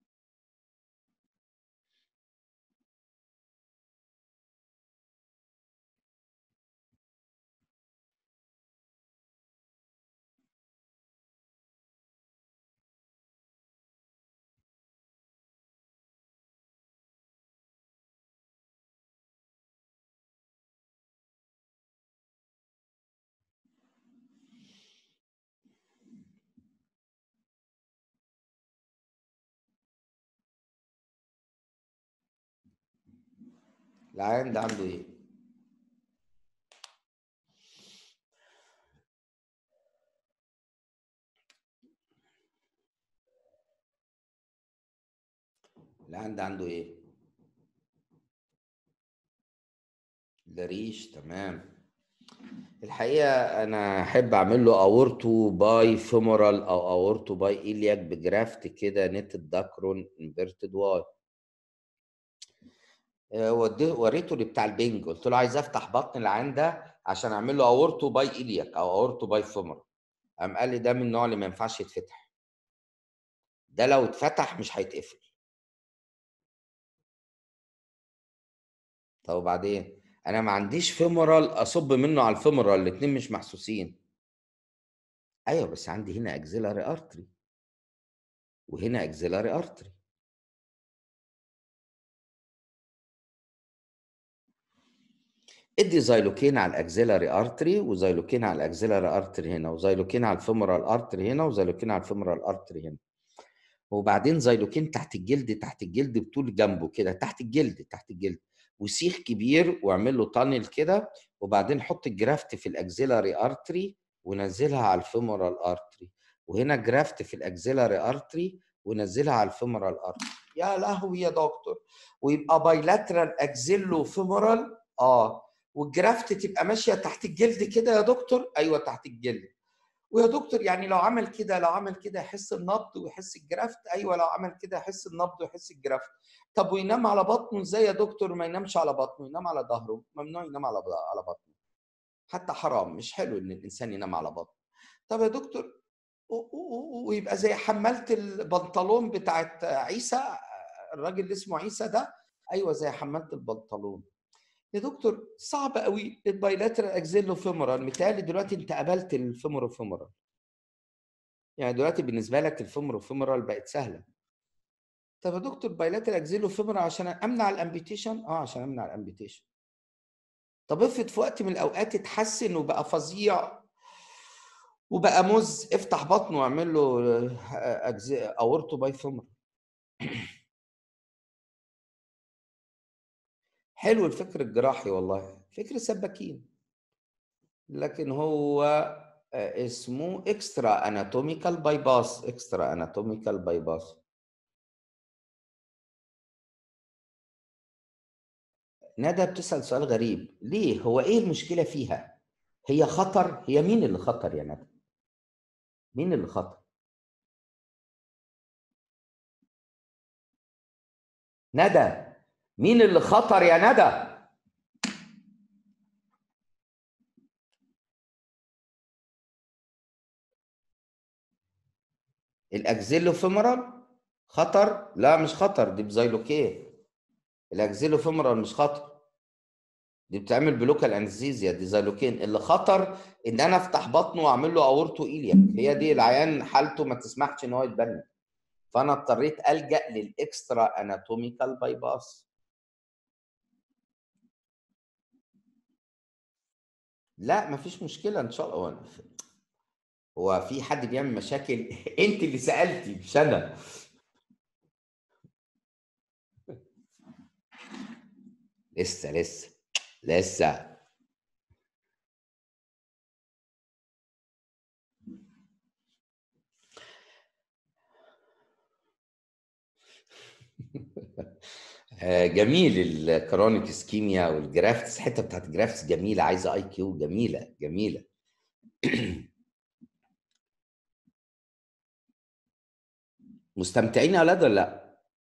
Speaker 1: العيان ده عنده ايه العيان ده عنده ايه ده ريش تمام الحقيقه انا احب اعمل له اورتو باي فيمورال او اورتو باي ايلياك بجرافت كده نتد داكرون انفيرتد واي وريته بتاع البنج قلت له عايز افتح بطن العين ده عشان اعمل له اورتو باي ايلياك او اورتو باي فيمورال قام قال لي ده من النوع اللي ما ينفعش يتفتح ده لو اتفتح مش هيتقفل طب وبعدين انا ما عنديش فيمورال اصب منه على الفيمورال الاثنين مش محسوسين ايوه بس عندي هنا اكزيلاري ارتري وهنا اكزيلاري ارتري ادي زيلوكين على الاكزيلاري ارتري وزيلوكين على الاكزيلاري ارتري هنا وزيلوكين على الفيمورال ارتري هنا وزيلوكين على الفيمورال ارتري هنا وبعدين زيلوكين تحت الجلد تحت الجلد بطول جنبه كده تحت الجلد تحت الجلد وسيخ كبير واعمل له تانل كده وبعدين حط الجرافت في الاكزيلاري ارتري ونزلها على الفيمورال ارتري وهنا جرافت في الاكزيلاري ارتري ونزلها على الفيمورال ارتري يا لهوي يا دكتور ويبقى بايلاترال اكزيلو فيمورال اه والجرافت تبقى ماشيه تحت الجلد كده يا دكتور ايوه تحت الجلد ويا دكتور يعني لو عمل كده لو عمل كده يحس النبض ويحس الجرافت ايوه لو عمل كده يحس النبض ويحس الجرافت طب وينام على بطنه ازاي يا دكتور ما ينامش على بطنه ينام على ظهره ممنوع ينام على على بطنه حتى حرام مش حلو ان الانسان ينام على بطنه طب يا دكتور ويبقى زي حمالة البنطلون بتاعت عيسى الراجل اللي اسمه عيسى ده ايوه زي حمالة البنطلون يا دكتور صعب قوي البايلاترال اكزيلو فيمورال متهيألي دلوقتي انت قابلت الفيمورو فيمورال يعني دلوقتي بالنسبه لك الفيمورو فيمورال بقت سهله طب يا دكتور بايلاترال اكزيلو فيمورال عشان امنع الامبيتيشن اه عشان امنع الامبيتيشن طب افرض في وقت من الاوقات اتحسن وبقى فظيع وبقى مز افتح بطنه واعمل له اورتو باي فيمورال حلو الفكر الجراحي والله فكر سباكين لكن هو اسمه اكسترا اناتوميكال باي باس اكسترا اناتوميكال باي باس ندى بتسأل سؤال غريب ليه هو ايه المشكلة فيها هي خطر هي مين اللي خطر يا ندى مين اللي خطر ندى مين اللي خطر يا ندى الاكزيلو فيمورال خطر لا مش خطر دي بزيلوكيه الاكزيلو فيمورال مش خطر دي بتعمل بلوكال انستيزيا دي زيلوكين اللي خطر ان انا افتح بطنه واعمل له اورتو ايلياك هي دي العيان حالته ما تسمحش ان هو يتبنى فانا اضطريت الجا للاكسترا اناتوميكال باي باس لا مفيش مشكله ان شاء الله هو في حد بيعمل مشاكل انت اللي سالتي مش انا لسه لسه لسه جميل الكرونيك اسكيميا والجرافتس الحته بتاعت الجرافتس جميله عايزه اي كيو جميله جميله مستمتعين يا اولاد ولا لا؟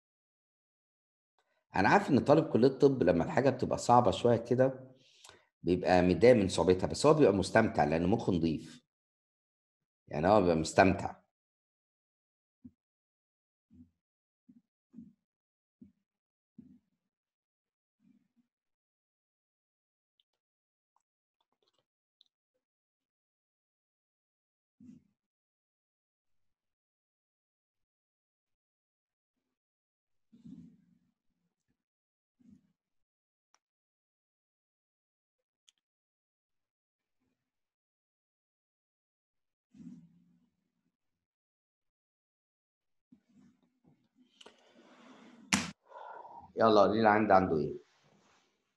Speaker 1: انا عارف ان طالب كليه الطب لما الحاجه بتبقى صعبه شويه كده بيبقى متضايق من صعوبتها بس هو بيبقى مستمتع لان مخه نضيف يعني هو بيبقى مستمتع يلا قولي لي عندي عنده ايه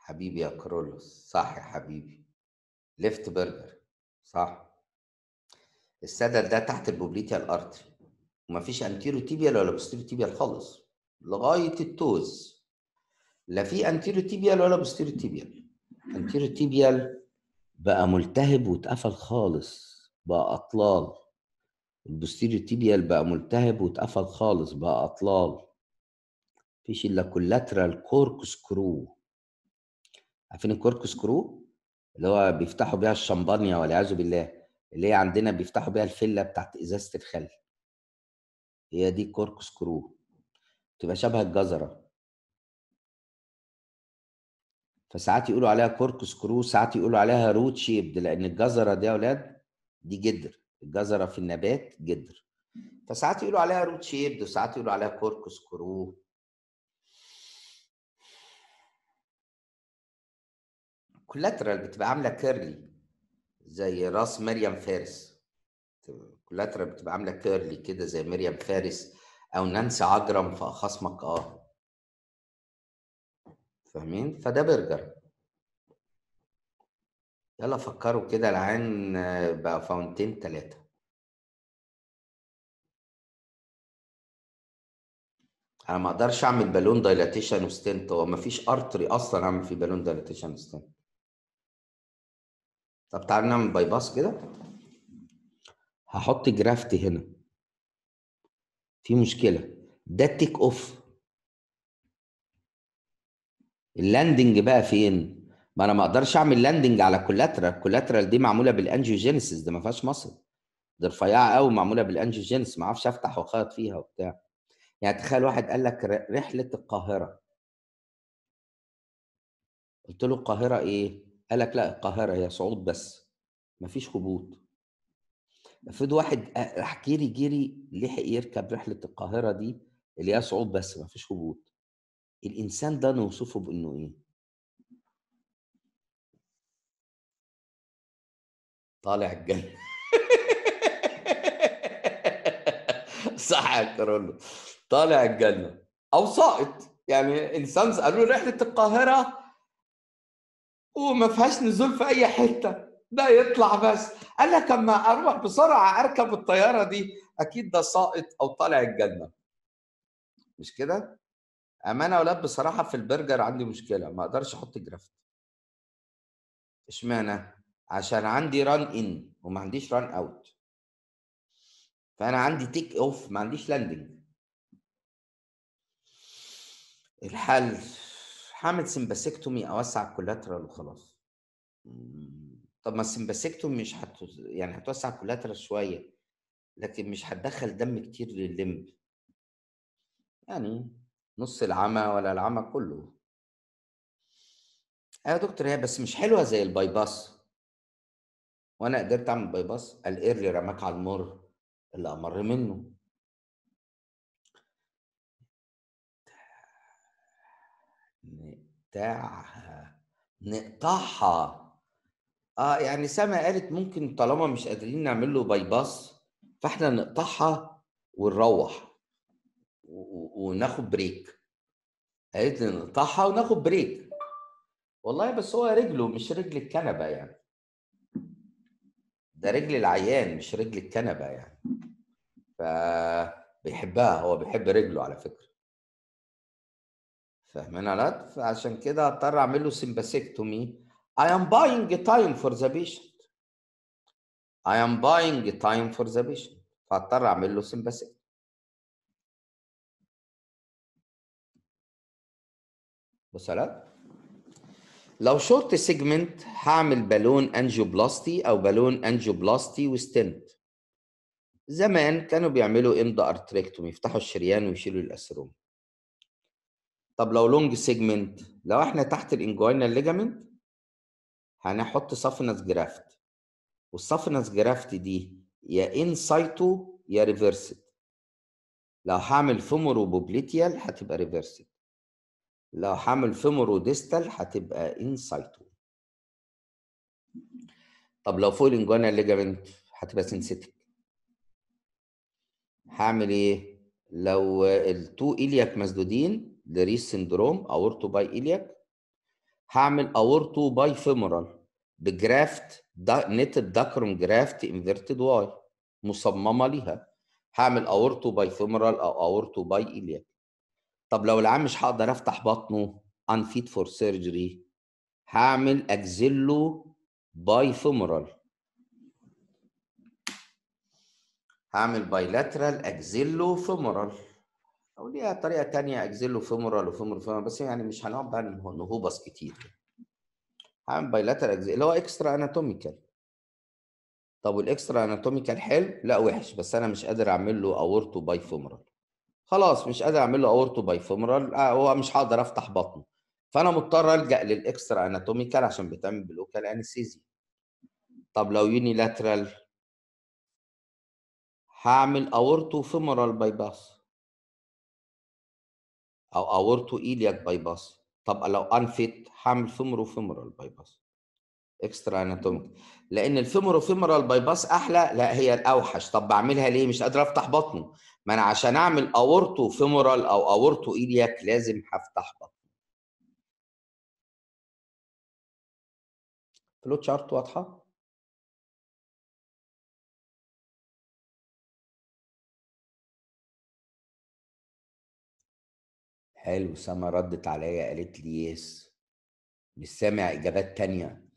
Speaker 1: حبيبي يا كرولوس صح يا حبيبي ليفت برجر صح السدد ده تحت البوبليتيا الارتري ومفيش انتيرو تيبيال ولا بوستيرو تيبيال خالص لغايه التوز لا في انتيرو تيبيال ولا بوستيرو تيبيال انتيرو تيبيال بقى ملتهب واتقفل خالص بقى اطلال البوستيريو تيبيال بقى ملتهب واتقفل خالص بقى اطلال مفيش الا كولاترال كورك سكرو عارفين الكورك سكرو اللي هو بيفتحوا بيها الشمبانيا والعياذ بالله اللي هي عندنا بيفتحوا بيها الفله بتاعت ازازه الخل هي دي كورك سكرو تبقى شبه الجزره فساعات يقولوا عليها كورك سكرو ساعات يقولوا عليها روت شيبد لان الجزره دي يا اولاد دي جدر الجزره في النبات جدر فساعات يقولوا عليها روت شيبد وساعات يقولوا عليها كورك سكرو كولاترال بتبقى عامله كيرلي زي راس مريم فارس كولاترال بتبقى عامله كيرلي كده زي مريم فارس او نانسي عجرم في خصمك اه فاهمين فده برجر يلا فكروا كده العين بقى فاونتين ثلاثة انا ما اقدرش اعمل بالون دايلاتيشن وستنت هو ما فيش ارتري اصلا اعمل فيه بالون دايلاتيشن وستنت طب تعالى نعمل باي باس كده هحط جرافت هنا في مشكله ده التيك اوف اللاندنج بقى فين ما انا ما اقدرش اعمل لاندنج على كولاترال الكولاترال دي معموله بالانجيوجينيسيس ده ما فيهاش مصل دي رفيعه قوي معموله بالانجيوجينيسيس ما اعرفش افتح واخيط فيها وبتاع يعني تخيل واحد قال لك رحله القاهره قلت له القاهره ايه قال لك لا القاهره هي صعود بس ما فيش هبوط افرض واحد راح جري جري لحق يركب رحله القاهره دي اللي هي صعود بس ما فيش هبوط الانسان ده نوصفه بانه ايه طالع الجنه صح يا كارولو طالع الجنه او ساقط يعني انسان قالوا له رحله القاهره وما فيهاش نزول في اي حته ده يطلع بس قال لك اما اروح بسرعه اركب الطياره دي اكيد ده ساقط او طالع الجنه مش كده امانه يا اولاد بصراحه في البرجر عندي مشكله ما اقدرش احط جرافت اشمعنى عشان عندي ران ان وما عنديش ران اوت فانا عندي تيك اوف ما عنديش لاندنج الحل هعمل سمباسيكتومي اوسع الكولاترال وخلاص طب ما السمباسيكتومي مش هت يعني هتوسع الكولاترال شويه لكن مش هتدخل دم كتير لللمب يعني نص العمى ولا العمى كله ايوه يا دكتور هي بس مش حلوه زي الباي باس وانا قدرت اعمل باي باس الايرلي رماك على المر اللي امر منه نقطعها نقطعها اه يعني سما قالت ممكن طالما مش قادرين نعمل له باي باس فاحنا نقطعها ونروح وناخد بريك قالت لي نقطعها وناخد بريك والله بس هو رجله مش رجل الكنبه يعني ده رجل العيان مش رجل الكنبه يعني فبيحبها هو بيحب رجله على فكره فاهمين على فعشان كده اضطر اعمل له سمباسيكتومي I am buying time for the patient I am buying time for the patient فاضطر اعمل له سمباسيكتومي بص لو شورت سيجمنت هعمل بالون انجيوبلاستي او بالون انجيوبلاستي وستنت زمان كانوا بيعملوا امضى ارتريكتومي يفتحوا الشريان ويشيلوا الاسروم طب لو لونج سيجمنت لو احنا تحت الانجوينال ليجامنت هنحط سافنس جرافت والسافنس جرافت دي يا ان سايتو يا ريفرسد لو هعمل فيمورو بوبليتيال هتبقى ريفرسد لو هعمل فيمورو ديستال هتبقى ان سايتو طب لو فوق الانجوينال ليجامنت هتبقى سنسيتك هعمل ايه لو التو إلياك مسدودين لريس سندروم اورتو باي إلياك هعمل اورتو باي فيمورال بجرافت نتد داكروم جرافت انفيرتد واي مصممه ليها هعمل اورتو باي فيمورال او اورتو باي ايلياك طب لو العام مش هقدر افتح بطنه unfit for surgery هعمل اجزله باي فيمورال هعمل بايلاترال اجزله فيمورال او ليها طريقه تانية اجزله فيمورال وفيمورال فيمورال بس يعني مش هنقعد بقى نهوبص كتير هعمل بايلاترال اجزل اللي هو اكسترا اناتوميكال طب والاكسترا اناتوميكال حلو لا وحش بس انا مش قادر اعمل له اورتو باي فيمورال خلاص مش قادر اعمل له اورتو باي فيمورال آه هو مش هقدر افتح بطنه فانا مضطر الجا للاكسترا اناتوميكال عشان بيتعمل بلوكال انستيزيا طب لو يونيلاترال هعمل اورتو فيمورال باي باس او اورتو ايلياك باي باس طب لو انفيت هعمل فيمورو فيمورال باي باس اكسترا اناتوميك لان الفيمورو فيمورال باي باس احلى لا هي الاوحش طب بعملها ليه مش قادر افتح بطنه ما انا عشان اعمل اورتو فيمورال او اورتو ايلياك لازم هفتح بطنه فلو تشارت واضحه حلو سما ردت عليا قالت لي يس مش سامع اجابات تانية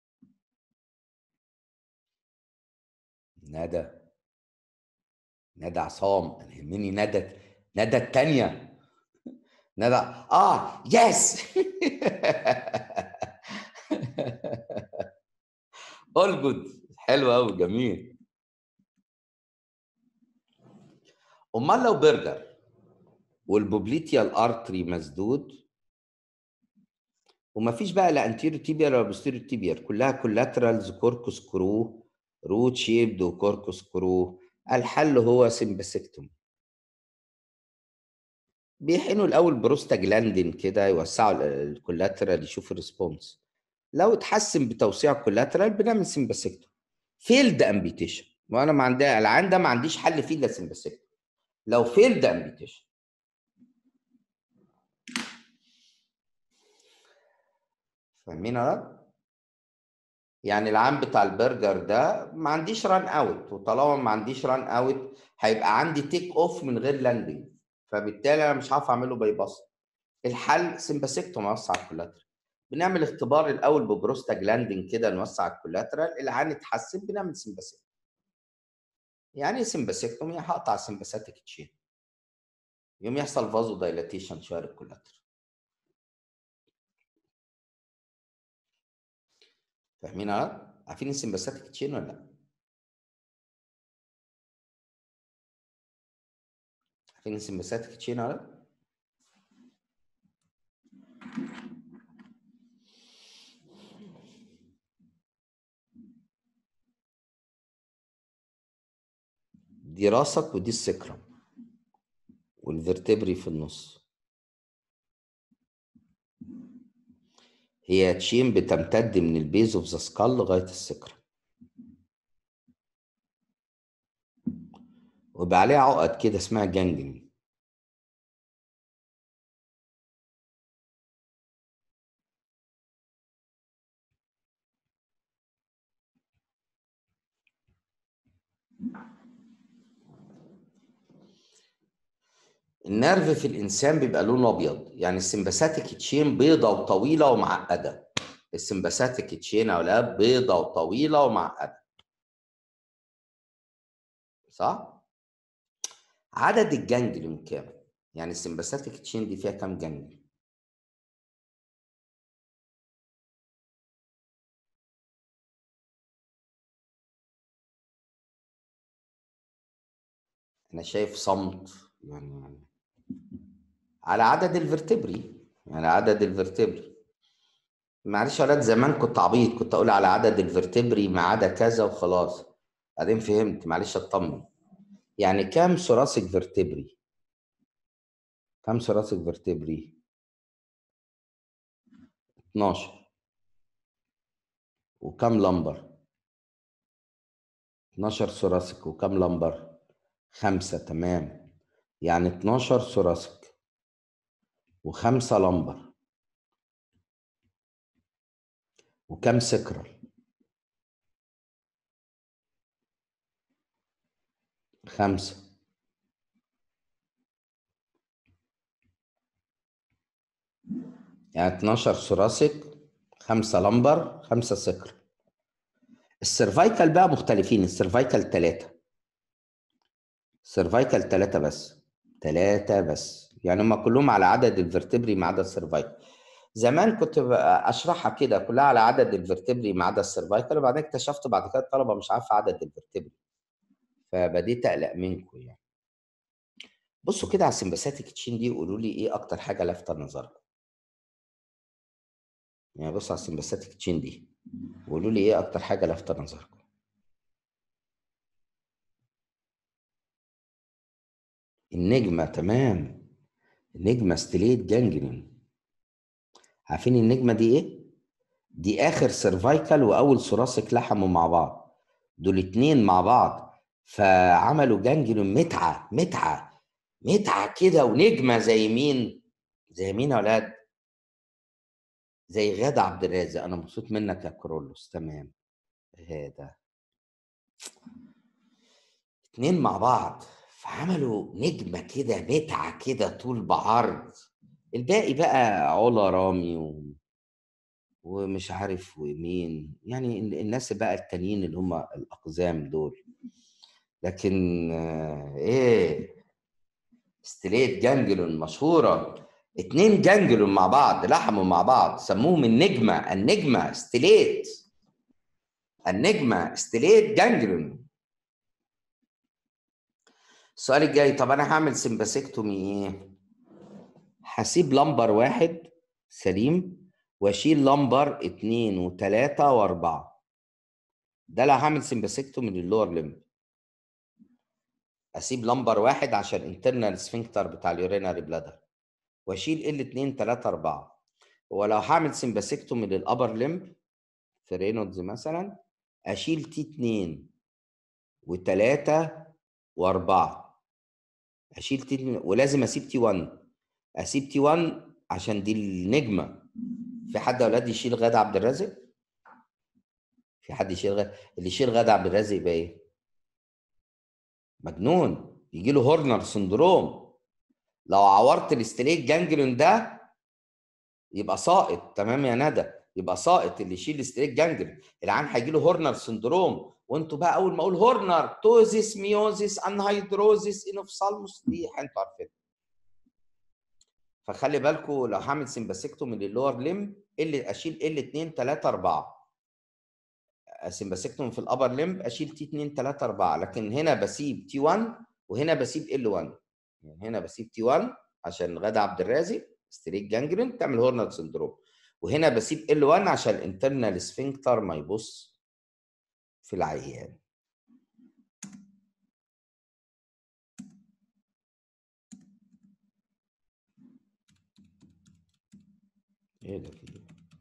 Speaker 1: ندى ندى عصام انا يهمني ندى ندى التانية ندى اه يس اول جود حلو قوي جميل امال لو برجر والبوبليتيال ارتري مسدود ومفيش بقى لا انتيريو تيبيال ولا بوستيريو تيبيال كلها كولاترالز كوركوس كرو روت شيبد وكوركوس كرو الحل هو سمباسكتومي بيحقنوا الاول بروستاجلاندين كده يوسعوا الكولاترال يشوفوا الريسبونس لو اتحسن بتوسيع الكولاترال بنعمل سمباسكتومي فيلد امبيتيشن وانا ما عندي العيان ده ما عنديش حل فيه الا سمباسكتومي لو فيلد امبيتيشن فاهمين ولا يعني العام بتاع البرجر ده ما عنديش ران اوت وطالما ما عنديش ران اوت هيبقى عندي تيك اوف من غير لاندنج فبالتالي انا مش هعرف اعمله باي باس الحل سمباسيكتوم اوسع الكولاترال بنعمل اختبار الاول ببروستاجلاندين كده نوسع الكولاترال العين اتحسن بنعمل سمباسيكتوم يعني ايه سمباسيكتومي هقطع سمباساتيك تشين يوم يحصل فازو دايلاتيشن شويه الكولاترال فاهمين ولا عارفين السمباساتيك تشين ولا لا عارفين السمباساتيك تشين ولا لا دي راسك ودي السكرم والفرتبري في النص هي تشين بتمتد من البيز اوف ذا سكال لغايه السكرم ويبقى عليها عقد كده اسمها جانجلي النرف في الانسان بيبقى لونه ابيض يعني السمباثيك تشين بيضه وطويله ومعقده السمباثيك تشين يا اولاد بيضه وطويله ومعقده صح عدد الجانجليون كام يعني السمباثيك تشين دي فيها كام جانجليون انا شايف صمت يعني على عدد الفرتبري يعني عدد الفرتبري معلش يا ولاد زمان كنت عبيط كنت اقول على عدد الفرتبري ما عدا كذا وخلاص بعدين فهمت معلش اطمن يعني كام ثوراسيك فرتبري كام ثوراسيك فرتبري 12 وكم لمبر 12 ثوراسيك وكم لمبر خمسة تمام يعني 12 ثوراسيك وخمسة لمبر وكم سكرال خمسة يعني 12 ثوراسيك خمسة لمبر خمسة سكر السيرفايكال بقى مختلفين السيرفايكال ثلاثة سيرفايكال ثلاثة بس ثلاثة بس يعني هم كلهم على عدد الفرتبري ما عدا السيرفايكال زمان كنت اشرحها كده كلها على عدد الفرتبري ما عدا السيرفايكال وبعدين اكتشفت بعد كده الطلبه مش عارفه عدد الفرتبري فبديت اقلق منكم يعني بصوا كده على السمباثيك تشين دي وقولوا لي ايه اكتر حاجه لافته نظركم يعني بصوا على السمباثيك تشين دي وقولوا لي ايه اكتر حاجه لافته نظركم النجمه تمام النجمه ستليت جانجلين عارفين النجمه دي ايه دي اخر سيرفايكال واول ثوراسيك لحموا مع بعض دول اتنين مع بعض فعملوا جانجلون متعه متعه متعه كده ونجمه زي مين زي مين يا ولاد زي غادة عبد الرازق انا مبسوط منك يا كرولوس تمام هذا اتنين مع بعض فعملوا نجمه كده متعه كده طول بعرض الباقي بقى علا رامي و... ومش عارف ومين يعني الناس بقى التانيين اللي هم الاقزام دول لكن ايه ستريت جانجلون مشهوره اتنين جانجلون مع بعض لحموا مع بعض سموهم النجمه النجمه ستليت النجمه ستليت جانجلون السؤال الجاي طب انا هعمل سمباسيكتومي ايه هسيب لمبر واحد سليم واشيل لمبر اتنين وتلاته واربعه ده لو هعمل سمباسيكتومي للور ليمب اسيب لمبر واحد عشان انترنال سفنكتر بتاع اليوريناري بلادر واشيل ال 2 3 4 ولو هعمل سمباسيكتومي للابر ليمب في رينولدز مثلا اشيل تي 2 و3 و4 اشيل تي 2 ولازم اسيب تي 1 اسيب تي 1 عشان دي النجمه في حد اولاد يشيل غاده عبد الرازق في حد يشيل غاده اللي يشيل غاده عبد الرازق يبقى ايه مجنون يجي له هورنر سندروم لو عورت الاستليك جانجلون ده يبقى ساقط تمام يا ندى يبقى ساقط اللي يشيل الاستليك جانجلون العيان هيجي له هورنر سندروم وانتوا بقى اول ما اقول هورنر توزيس ميوزيس انهيدروزيس انوفسالموس دي انتوا عارفين فخلي بالكم لو هعمل سمباسيكتومي للور ليم اللي اشيل ال 2 3 4 سمباسيكتوم في الابر ليمب اشيل تي 2 3 4 لكن هنا بسيب تي 1 وهنا بسيب ال 1 يعني هنا بسيب تي 1 عشان غاده عبد الرازق ستريك جانجرين تعمل هورنر سندروم وهنا بسيب ال 1 عشان الانترنال سفنكتر ما يبص في العيان ايه ده في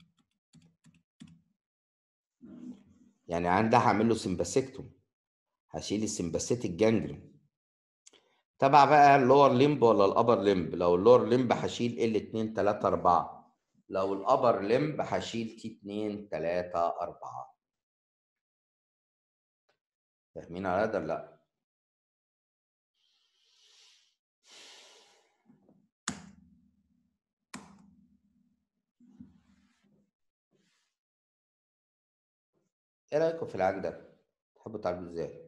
Speaker 1: يعني عندها هعمل له سمباسيكتوم هشيل السمباسيتيك جانجرين تبع بقى اللور ليمب ولا الابر ليمب لو اللور ليمب هشيل ال 2 3 4 لو الابر ليمب هشيل تي 2 3 4 فاهمين على ده لا ايه رايكم في العين ده تحبوا تعالجوه ازاي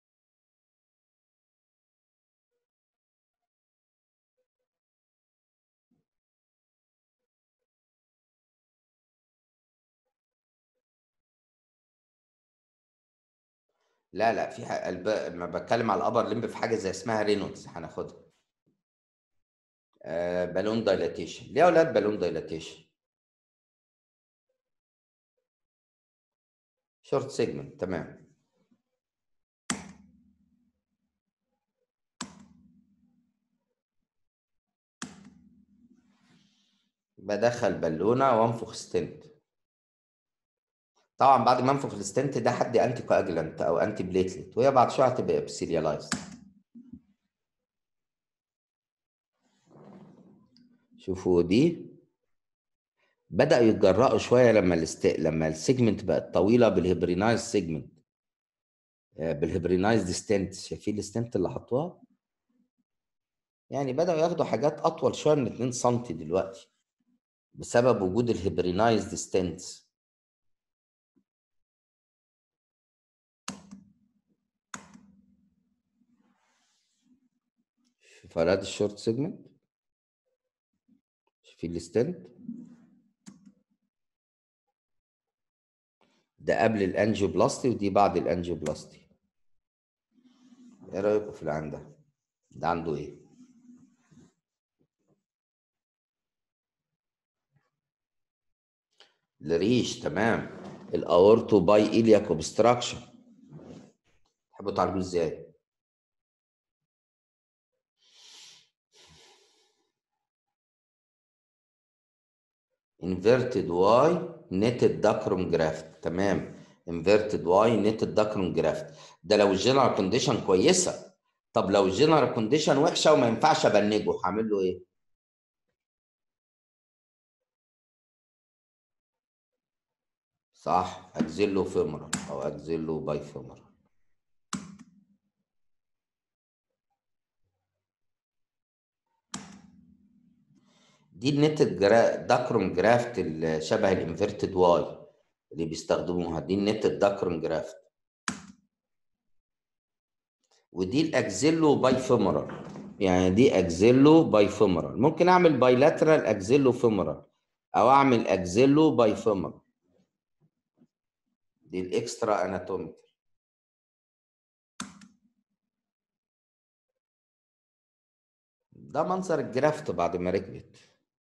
Speaker 1: لا لا في حاجة الب... لما بتكلم على الابر ليمب في حاجه زي اسمها رينولدز هناخدها آه بالون دايلاتيشن ليه يا اولاد بالون دايلاتيشن شورت سيجمنت تمام بدخل بالونه وانفخ ستنت طبعا بعد ما انفخ الستنت ده حد انتي كواجلانت او انتي بليتلت وهي بعد شويه هتبقى ابسيريالايزد شوفوا دي بداوا يتجرأوا شويه لما الاست... لما السيجمنت بقت طويله بالهبرينايز سيجمنت بالهبرينايزد ستنت شايفين الستنت اللي حطوها يعني بداوا ياخدوا حاجات اطول شويه من 2 سم دلوقتي بسبب وجود الهبرينايزد ستنتس شوف ادي الشورت سيجمنت شايفين الستنت ده قبل الانجيوبلاستي ودي بعد الانجيوبلاستي ايه رايكم في العين ده ده عنده ايه الريش تمام الاورتو باي ايلياك اوبستراكشن تحبوا تعالجوه ازاي inverted y netted dacrum graft تمام inverted y netted dacrum graft ده لو الجنرال كونديشن كويسه طب لو الجنرال كونديشن وحشه وما ينفعش ابنجه هعمل له ايه صح اجزله فيمورال او اجزله باي فيمورال دي النتد جرا... داكروم جرافت اللي شبه الانفيرتد واي اللي بيستخدموها دي النتد داكروم جرافت ودي الاكزيلو باي فيمورال يعني دي اكزيلو باي فيمورال ممكن اعمل بايلاترال اكزيلو فيمورال او اعمل اكزيلو باي فيمورال دي الاكسترا اناتوميكال ده منظر الجرافت بعد ما ركبت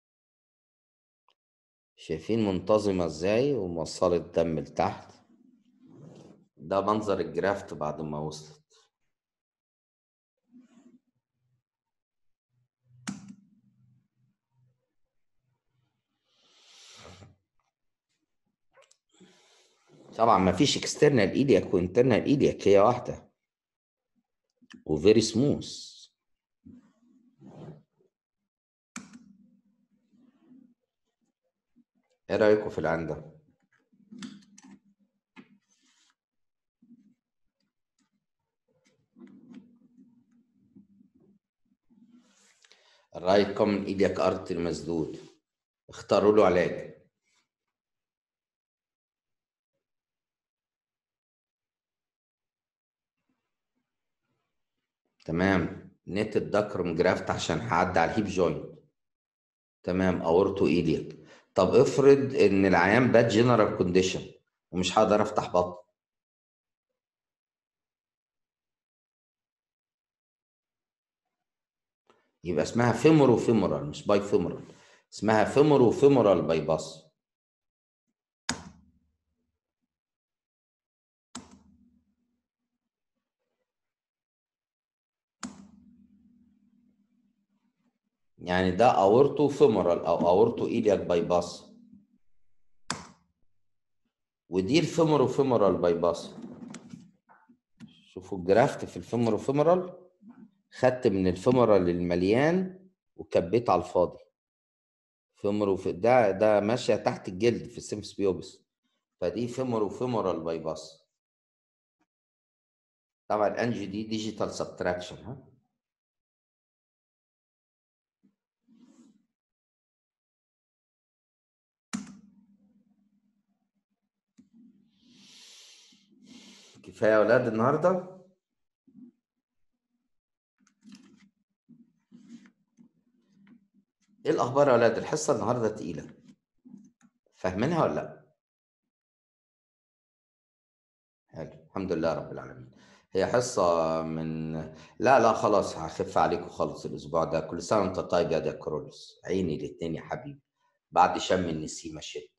Speaker 1: شايفين منتظمة ازاي وموصلة الدم لتحت ده منظر الجرافت بعد ما وصلت طبعا ما فيش اكسترنال ايلياك وانترنال ايلياك هي واحدة وفيري سموث ايه رايكم في العين ده الرايت كومن ايلياك ارتري مسدود اختاروا له علاج تمام نت الدكرم جرافت عشان هعدي على الهيب جوينت تمام اورتو ايلياك طب افرض ان العيان بات جنرال كونديشن ومش هقدر افتح بطن يبقى اسمها فيمورو فيمورال مش باي فيمورال اسمها فيمورو فيمورال باي باس يعني ده اورتو فيمورال او اورتو ايلياك باي باس ودي الفيمورو فيمورال باي باس شوفوا الجرافت في الفيمورو فيمورال خدت من الفيمورال المليان وكبيت على الفاضي فيمورو في ده ده ماشيه تحت الجلد في السيمس بيوبس فدي فيمورو فيمورال باي باس طبعا الانجي دي ديجيتال سبتراكشن ها كفايه يا اولاد النهارده ايه الاخبار يا اولاد الحصه النهارده تقيله فاهمينها ولا لا حلو الحمد لله رب العالمين هي حصه من لا لا خلاص هخف عليكم خالص الاسبوع ده كل سنه وانت طيب يا ديكرولوس عيني الاتنين يا حبيبي بعد شم النسيمه شت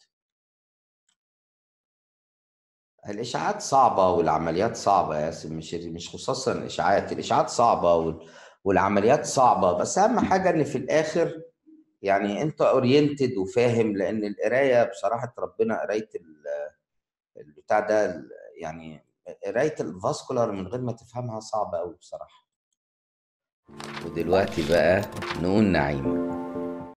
Speaker 1: الاشاعات صعبه والعمليات صعبه يا ياسر مش مش خصوصا الاشاعات الاشاعات صعبه وال... والعمليات صعبه بس اهم حاجه ان في الاخر يعني انت اورينتد وفاهم لان القرايه بصراحه ربنا قرايه البتاع ده يعني قرايه الفاسكولار من غير ما تفهمها صعبه قوي بصراحه ودلوقتي بقى نقول نعيمه